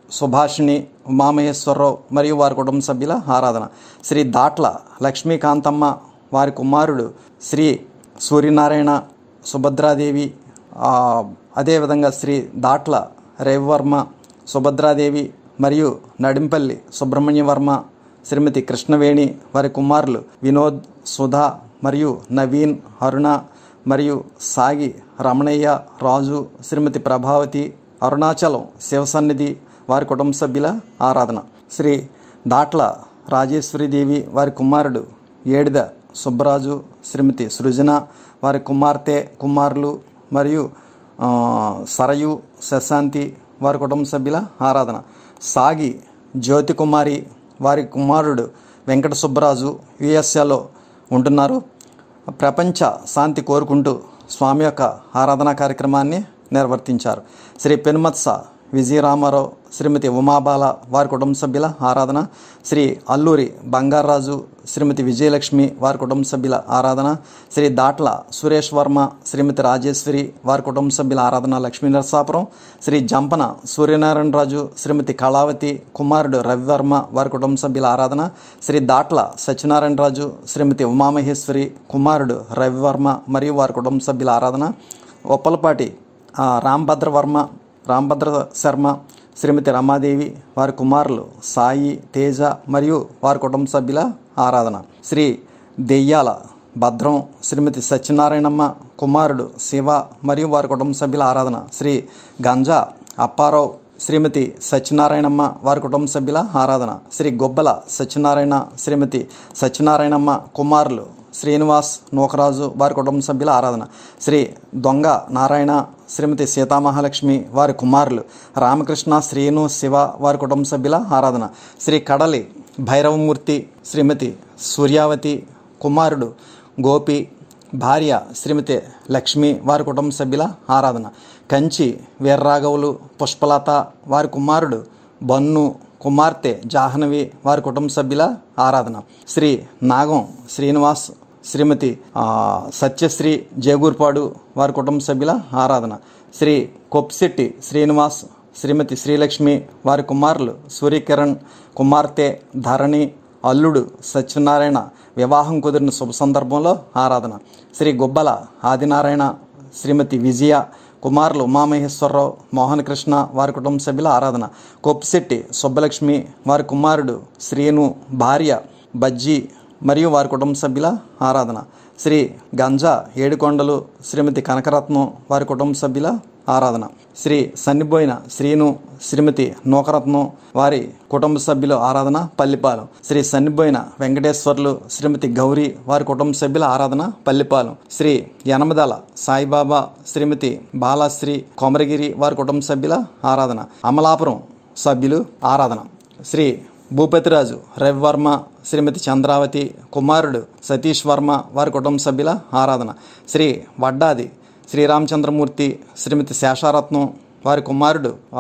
సుభాషిణి ఉమామహేశ్వరరావు మరియు వారి కుటుంబ సభ్యుల ఆరాధన శ్రీ దాట్ల లక్ష్మీకాంతమ్మ వారి కుమారుడు శ్రీ సూర్యనారాయణ సుభద్రాదేవి ఆ, అదేవిధంగా శ్రీ దాట్ల రవివర్మ సుభద్రాదేవి మరియు నడింపల్లి సుబ్రహ్మణ్య వర్మ శ్రీమతి కృష్ణవేణి వారి కుమారులు వినోద్ సుధా మరియు నవీన్ అరుణ మరియు సాగి రమణయ్య రాజు శ్రీమతి ప్రభావతి అరుణాచలం శివసన్నిధి వారి కుటుంబ సభ్యుల ఆరాధన శ్రీ దాట్ల రాజేశ్వరీదేవి వారి కుమారుడు ఏడిద సుబ్బరాజు శ్రీమతి సృజన వారి కుమార్తె కుమారులు మరియు ఆ, సరయు శశాంతి వారి కుటుంబ సభ్యుల ఆరాధన సాగి జ్యోతి కుమారి వారి కుమారుడు వెంకట సుబ్బరాజు యుఎస్ఏలో ఉంటున్నారు ప్రపంచ శాంతి కోరుకుంటూ స్వామి యొక్క ఆరాధనా కార్యక్రమాన్ని నిర్వర్తించారు శ్రీ పెనుమత్స విజయరామారావు శ్రీమతి ఉమాబాల వారి కుటుంబ సభ్యుల ఆరాధన శ్రీ అల్లూరి బంగారాజు శ్రీమతి విజయలక్ష్మి వారి కుటుంబ సభ్యుల ఆరాధన శ్రీ దాట్ల సురేష్ వర్మ శ్రీమతి రాజేశ్వరి వారి కుటుంబ సభ్యుల ఆరాధన లక్ష్మీ నరసాపురం శ్రీ జంపన సూర్యనారాయణ రాజు శ్రీమతి కళావతి కుమారుడు రవివర్మ వారి కుటుంబ సభ్యుల ఆరాధన శ్రీ దాట్ల సత్యనారాయణ రాజు శ్రీమతి ఉమామహేశ్వరి కుమారుడు రవివర్మ మరియు వారి కుటుంబ సభ్యుల ఆరాధన ఒప్పలపాటి ఆ, రాంభద్ర వర్మ రాంభద్ర శర్మ శ్రీమతి రమాదేవి వారి కుమారులు సాయి తేజ మరియు వారి కుటుంబ సభ్యుల ఆరాధన శ్రీ దెయ్యాల భద్రం శ్రీమతి సత్యనారాయణమ్మ కుమారుడు శివ మరియు వారి కుటుంబ సభ్యుల ఆరాధన శ్రీ గంజా అప్పారావు శ్రీమతి సత్యనారాయణమ్మ వారి కుటుంబ సభ్యుల ఆరాధన శ్రీ గొబ్బల సత్యనారాయణ శ్రీమతి సత్యనారాయణమ్మ కుమారులు శ్రీనివాస్ నూకరాజు వారి కుటుంబ సభ్యుల ఆరాధన శ్రీ దొంగ నారాయణ శ్రీమతి సీతామహాలక్ష్మి వారి కుమారులు రామకృష్ణ శ్రీను శివ వారి కుటుంబ సభ్యుల ఆరాధన శ్రీ కడలి భైరవమూర్తి శ్రీమతి సూర్యావతి కుమారుడు గోపి భార్య శ్రీమతి లక్ష్మి వారి కుటుంబ సభ్యుల ఆరాధన కంచి వీర్రాఘవులు పుష్పలత వారి కుమారుడు బన్ను కుమార్తె జాహ్నవి వారి కుటుంబ సభ్యుల ఆరాధన శ్రీ నాగం శ్రీనివాస్ శ్రీమతి ఆ, సత్యశ్రీ జేగూర్పాడు వారి కుటుంబ సభ్యుల ఆరాధన శ్రీ కొప్శెట్టి శ్రీనివాస్ శ్రీమతి శ్రీలక్ష్మి వారి కుమారులు సూర్యకిరణ్ కుమార్తె ధరణి అల్లుడు సత్యనారాయణ వివాహం కుదిరిన శుభ సందర్భంలో ఆరాధన శ్రీ గుబ్బల ఆదినారాయణ శ్రీమతి విజయ కుమారులు ఉమామహేశ్వరరావు మోహన్ కృష్ణ వారి కుటుంబ సభ్యుల ఆరాధన కొప్పిశెట్టి సుబ్బలక్ష్మి వారి కుమారుడు శ్రీను భార్య బజ్జీ మరియు వారి కుటుంబ సభ్యుల ఆరాధన శ్రీ గంజా ఏడుకొండలు శ్రీమతి కనకరత్నం వారి కుటుంబ సభ్యుల ఆరాధన శ్రీ సన్నిబోయిన శ్రీను శ్రీమతి నూకరత్నం వారి కుటుంబ సభ్యుల ఆరాధన పల్లిపాలెం శ్రీ సన్నిబోయిన వెంకటేశ్వర్లు శ్రీమతి గౌరీ వారి కుటుంబ సభ్యుల ఆరాధన పల్లిపాలెం శ్రీ యనమదల సాయిబాబా శ్రీమతి బాలాశ్రీ కొమరగిరి వారి కుటుంబ సభ్యుల ఆరాధన అమలాపురం సభ్యులు ఆరాధన శ్రీ భూపతిరాజు రవివర్మ శ్రీమతి చంద్రావతి కుమారుడు సతీష్ వర్మ వారి కుటుంబ సభ్యుల ఆరాధన శ్రీ వడ్డాది శ్రీరామచంద్రమూర్తి శ్రీమతి శేషారత్నం వారి కుమారుడు ఆ,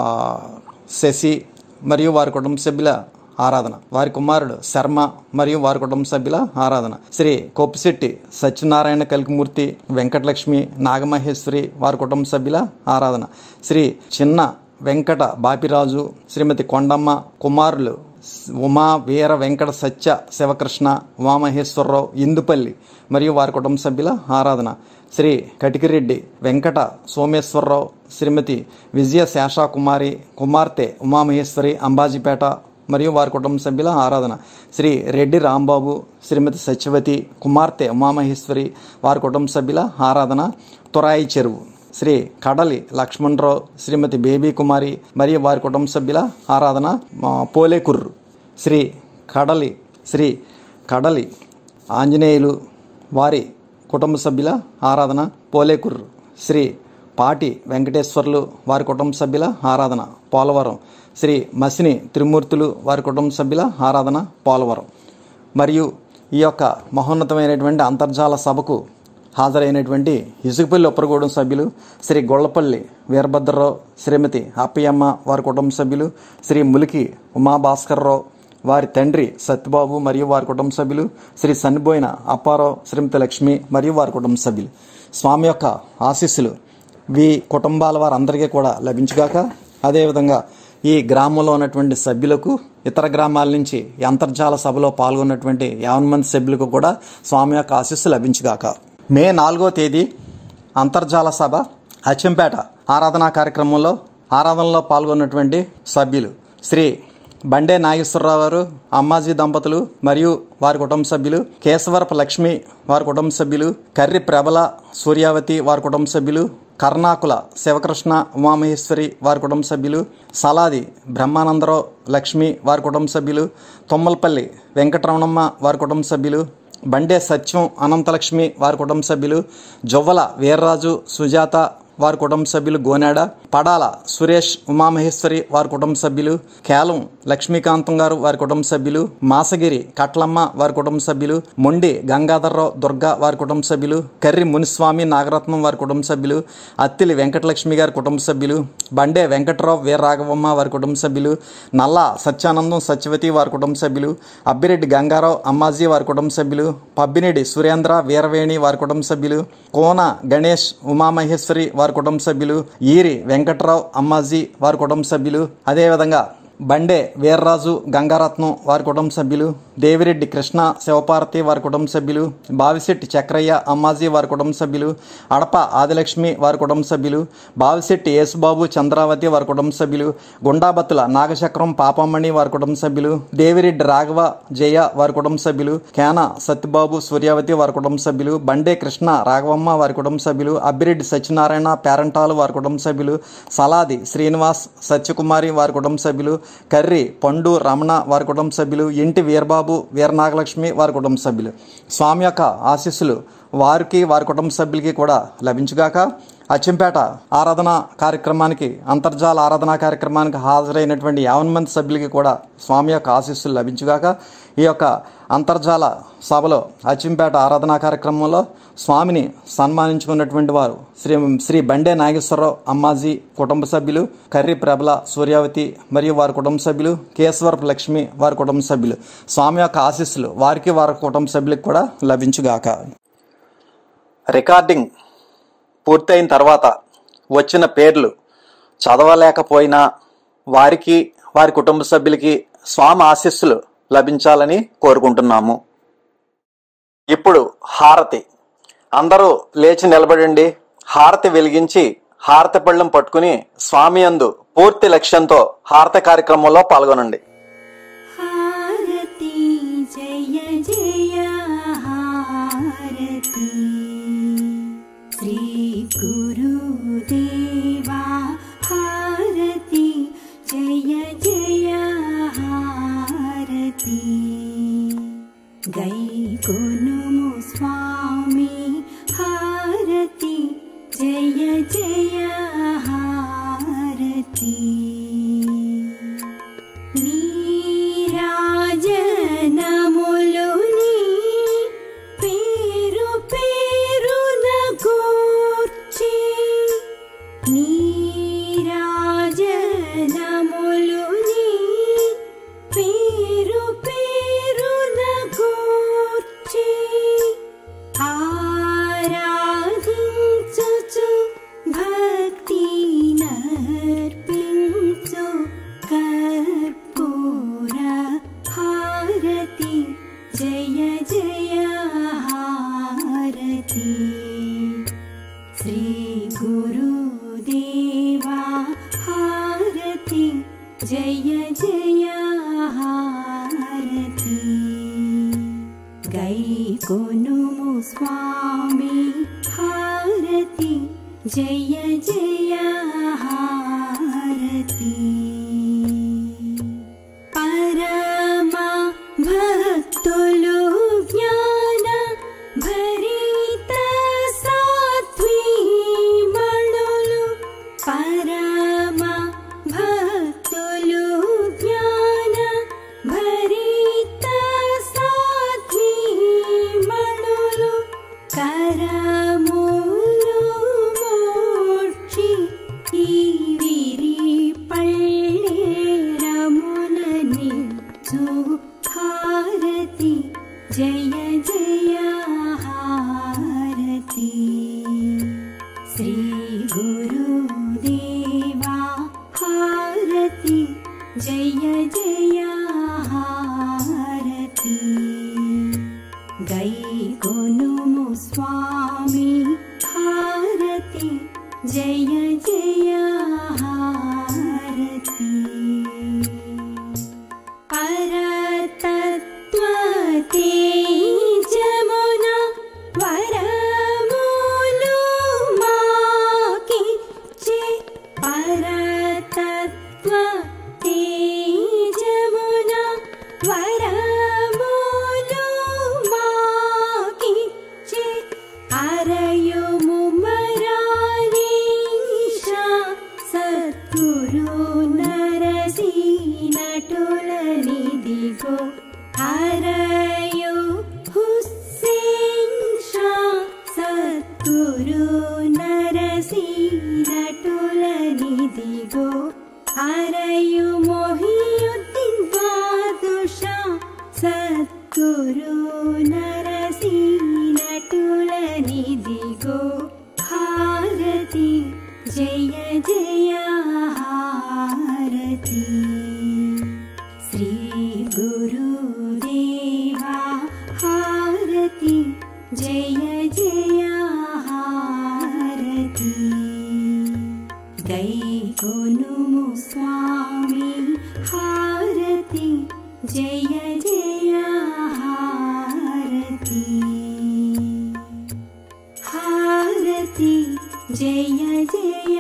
శశి మరియు వారి కుటుంబ సభ్యుల ఆరాధన వారి కుమారుడు శర్మ మరియు వారి కుటుంబ సభ్యుల ఆరాధన శ్రీ కొప్పిశెట్టి సత్యనారాయణ కలికిమూర్తి వెంకటలక్ష్మి నాగమహేశ్వరి వారి కుటుంబ సభ్యుల ఆరాధన శ్రీ చిన్న వెంకట బాపిరాజు శ్రీమతి కొండమ్మ కుమారులు ఉమా వీర వెంకట సత్య శివకృష్ణ ఉమామహేశ్వరరావు ఇందుపల్లి మరియు వారి కుటుంబ సభ్యుల ఆరాధన శ్రీ కటికిరెడ్డి వెంకట సోమేశ్వరరావు శ్రీమతి విజయ శేషాకుమారి కుమార్తె ఉమామహేశ్వరి అంబాజీపేట మరియు వారి కుటుంబ సభ్యుల ఆరాధన శ్రీ రెడ్డి రాంబాబు శ్రీమతి సత్యవతి కుమార్తె ఉమామహేశ్వరి వారి కుటుంబ సభ్యుల ఆరాధన తురాయి చెరువు శ్రీ కడలి లక్ష్మణరావు శ్రీమతి బేబీ కుమారి మరియు వారి కుటుంబ సభ్యుల ఆరాధన మా పోలేకుర్రు శ్రీ కడలి శ్రీ కడలి ఆంజనేయులు వారి కుటుంబ సభ్యుల ఆరాధన పోలేకుర్రు శ్రీ పాటి వెంకటేశ్వర్లు వారి కుటుంబ సభ్యుల ఆరాధన పోలవరం శ్రీ మసిని త్రిమూర్తులు వారి కుటుంబ సభ్యుల ఆరాధన పోలవరం మరియు ఈ యొక్క మహోన్నతమైనటువంటి అంతర్జాల సభకు హాజరైనటువంటి ఇసుకపల్లి ఉప్పరగూడెం సభ్యులు శ్రీ గొల్లపల్లి వీరభద్రరావు శ్రీమతి అప్పయ్యమ్మ వారి కుటుంబ సభ్యులు శ్రీ ములికి ఉమాభాస్కర్రావు వారి తండ్రి సత్యబాబు మరియు వారి కుటుంబ సభ్యులు శ్రీ సన్నిబోయిన అప్పారావు శ్రీమతి లక్ష్మి మరియు వారి కుటుంబ సభ్యులు స్వామి యొక్క ఆశీస్సులు వీ కుటుంబాల వారందరికీ కూడా లభించుగాక అదేవిధంగా ఈ గ్రామంలో ఉన్నటువంటి సభ్యులకు ఇతర గ్రామాల నుంచి ఈ అంతర్జాల సభలో పాల్గొన్నటువంటి యావన్ మంది సభ్యులకు కూడా స్వామి యొక్క ఆశీస్సు లభించుగాక మే నాలుగో తేదీ అంతర్జాల సభ అచ్చంపేట ఆరాధనా కార్యక్రమంలో ఆరాధనలో పాల్గొన్నటువంటి సభ్యులు శ్రీ బండే నాగేశ్వరరావు గారు అమ్మాజీ దంపతులు మరియు వారి కుటుంబ సభ్యులు కేశవరపు లక్ష్మి వారి కుటుంబ సభ్యులు కర్రి ప్రబల సూర్యావతి వారి కుటుంబ సభ్యులు కర్ణాకుల శివకృష్ణ ఉమామహేశ్వరి వారి కుటుంబ సభ్యులు సలాది బ్రహ్మానందరావు లక్ష్మి వారి కుటుంబ సభ్యులు తొమ్మలపల్లి వెంకటరమణమ్మ వారి కుటుంబ సభ్యులు బండే సత్యం అనంతలక్ష్మి వారి కుటుంబ సభ్యులు జొవ్వల వీర్రాజు సుజాత వారి కుటుంబ సభ్యులు గోనాడ పడాల సురేష్ ఉమామహేశ్వరి వారి కుటుంబ సభ్యులు కేలం లక్ష్మీకాంతం గారు వారి కుటుంబ సభ్యులు మాసగిరి కట్లమ్మ వారి కుటుంబ సభ్యులు మొండి గంగాధర్రావు దుర్గా వారి కుటుంబ సభ్యులు కర్రి మునిస్వామి నాగరత్నం వారి కుటుంబ సభ్యులు అత్తిలి వెంకటలక్ష్మి గారి కుటుంబ సభ్యులు బండే వెంకట్రావు వీరరాఘవమ్మ వారి కుటుంబ సభ్యులు నల్లా సత్యానందం సత్యవతి వారి కుటుంబ సభ్యులు అబ్బిరెడ్డి గంగారావు అమ్మాజీ వారి కుటుంబ సభ్యులు పబ్బినేడి సురేంద్ర వీరవేణి వారి కుటుంబ సభ్యులు కోన గణేష్ ఉమామహేశ్వరి వారి కుటుంబ సభ్యులు ఈరి వెంకట్రావు అమ్మాజీ వారి కుటుంబ సభ్యులు అదేవిధంగా బండే వీర్రాజు గంగారత్నం వారి కుటుంబ సభ్యులు దేవిరెడ్డి కృష్ణ శివపార్వతి వారి కుటుంబ సభ్యులు బావిశెట్టి చక్రయ్య అమ్మాజీ వారి కుటుంబ సభ్యులు అడప ఆదిలక్ష్మి వారి కుటుంబ సభ్యులు బావిశెట్టి యేసుబాబు చంద్రావతి వారి కుటుంబ సభ్యులు గుండాబత్తుల నాగచక్రం పాపమ్మణి వారి కుటుంబ సభ్యులు దేవిరెడ్డి రాఘవ జయ వారి కుటుంబ సభ్యులు కేన సత్యబాబు సూర్యావతి వారి కుటుంబ సభ్యులు బండే కృష్ణ రాఘవమ్మ వారి కుటుంబ సభ్యులు అబ్బిరెడ్డి సత్యనారాయణ పేరంటాలు వారి కుటుంబ సభ్యులు సలాది శ్రీనివాస్ సత్యకుమారి వారి కుటుంబ సభ్యులు కర్రి పండు రమణ వారి కుటుంబ సభ్యులు ఇంటి వీరబాబు వీరనాగలక్ష్మి వారి కుటుంబ సభ్యులు స్వామి యొక్క ఆశీస్సులు వారికి వారి కుటుంబ సభ్యులకి కూడా లభించుగాక అచ్చంపేట ఆరాధన కార్యక్రమానికి అంతర్జాల ఆరాధన కార్యక్రమానికి హాజరైనటువంటి యావన్ మంది సభ్యులకి కూడా స్వామి యొక్క ఆశీస్సులు లభించుగాక ఈ యొక్క అంతర్జాల సభలో అచ్చంపేట ఆరాధనా కార్యక్రమంలో స్వామిని సన్మానించుకున్నటువంటి వారు శ్రీ శ్రీ బండే నాగేశ్వరరావు అమ్మాజీ కుటుంబ సభ్యులు కర్రి ప్రబల సూర్యావతి మరియు వారి కుటుంబ సభ్యులు కేశవరపు లక్ష్మి వారి కుటుంబ సభ్యులు స్వామి యొక్క ఆశీస్సులు వారికి వారి కుటుంబ సభ్యులకు కూడా లభించుగాక రికార్డింగ్ పూర్తయిన తర్వాత వచ్చిన పేర్లు చదవలేకపోయినా వారికి వారి కుటుంబ సభ్యులకి స్వామి ఆశీస్సులు లభించాలని కోరుకుంటున్నాము ఇప్పుడు హారతి అందరూ లేచి నిలబడండి హారతి వెలిగించి హారతి పళ్ళెం పట్టుకుని స్వామి యందు పూర్తి లక్ష్యంతో హారతి కార్యక్రమంలో పాల్గొనండి హారతి జయ జయ హారతి శ్రీ గురుదేవా హారతి జయ జయ హారతి గై కొనుము స్వామి హారతి జయ జయ హారతి నీరాజనములుని పేరు పేరున గూర్చి నీరాజనములుని పేరు పేరున గూర్చి ఆరాధించుచు భక్తి నర్పించు కర్పూర హారతి జయ జయ హారతి శ్రీ గురుదేవా హారతి జయ జయ హారతి గై కొనుము స్వామి హారతి జయ జయ హారతి పరమ భక్తులు జ్ఞాన భరిత సాత్వీమణులు పరమ భక్తులు జ్ఞాన భరిత సాత్వీమణులు కరములు మోక్షి ఈ విరి పళ్ళేరములని హారతి జయ జయ హారతి శ్రీ గురుదేవా హారతి जय जय हारती गै गुनुमु स्वामी हारती जय जय हारती परतत्त्वते जमुना वरमुलु माकिच्चे परतत्त्वते जमुना वरमुलु माकिच्चे అరయుము మరాలీషా సద్గురు నరసి నటుల నిదిగో అరయు హుస్సేన్ షా సద్గురు నరసి నటుల నిదిగో అరయు మొహియుద్దీన్ బాదుషా సద్గురు నరసి నటుల నిదిగో హారతి జయ జయ హారతి శ్రీ గురుదేవా హారతి జయ జయ హారతి గై కొనుము స్వామి హారతి జయ జయ హారతి హారతి జయ జయ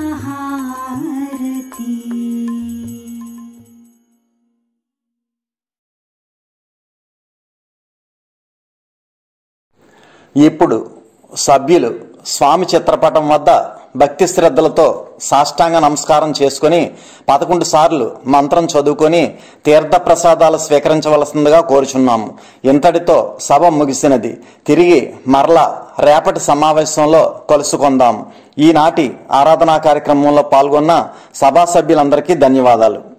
హారతి ఇప్పుడు సభ్యులు స్వామి చిత్రపటం వద్ద భక్తి శ్రద్ధలతో సాష్టాంగ నమస్కారం చేసుకుని పదకొండు సార్లు మంత్రం చదువుకొని తీర్థ ప్రసాదాలు స్వీకరించవలసిందిగా కోరుచున్నాము ఇంతటితో సభ ముగిసినది తిరిగి మరలా రేపటి సమావేశంలో కలుసుకుందాం ఈనాటి ఆరాధనా కార్యక్రమంలో పాల్గొన్న సభా సభ్యులందరికీ ధన్యవాదాలు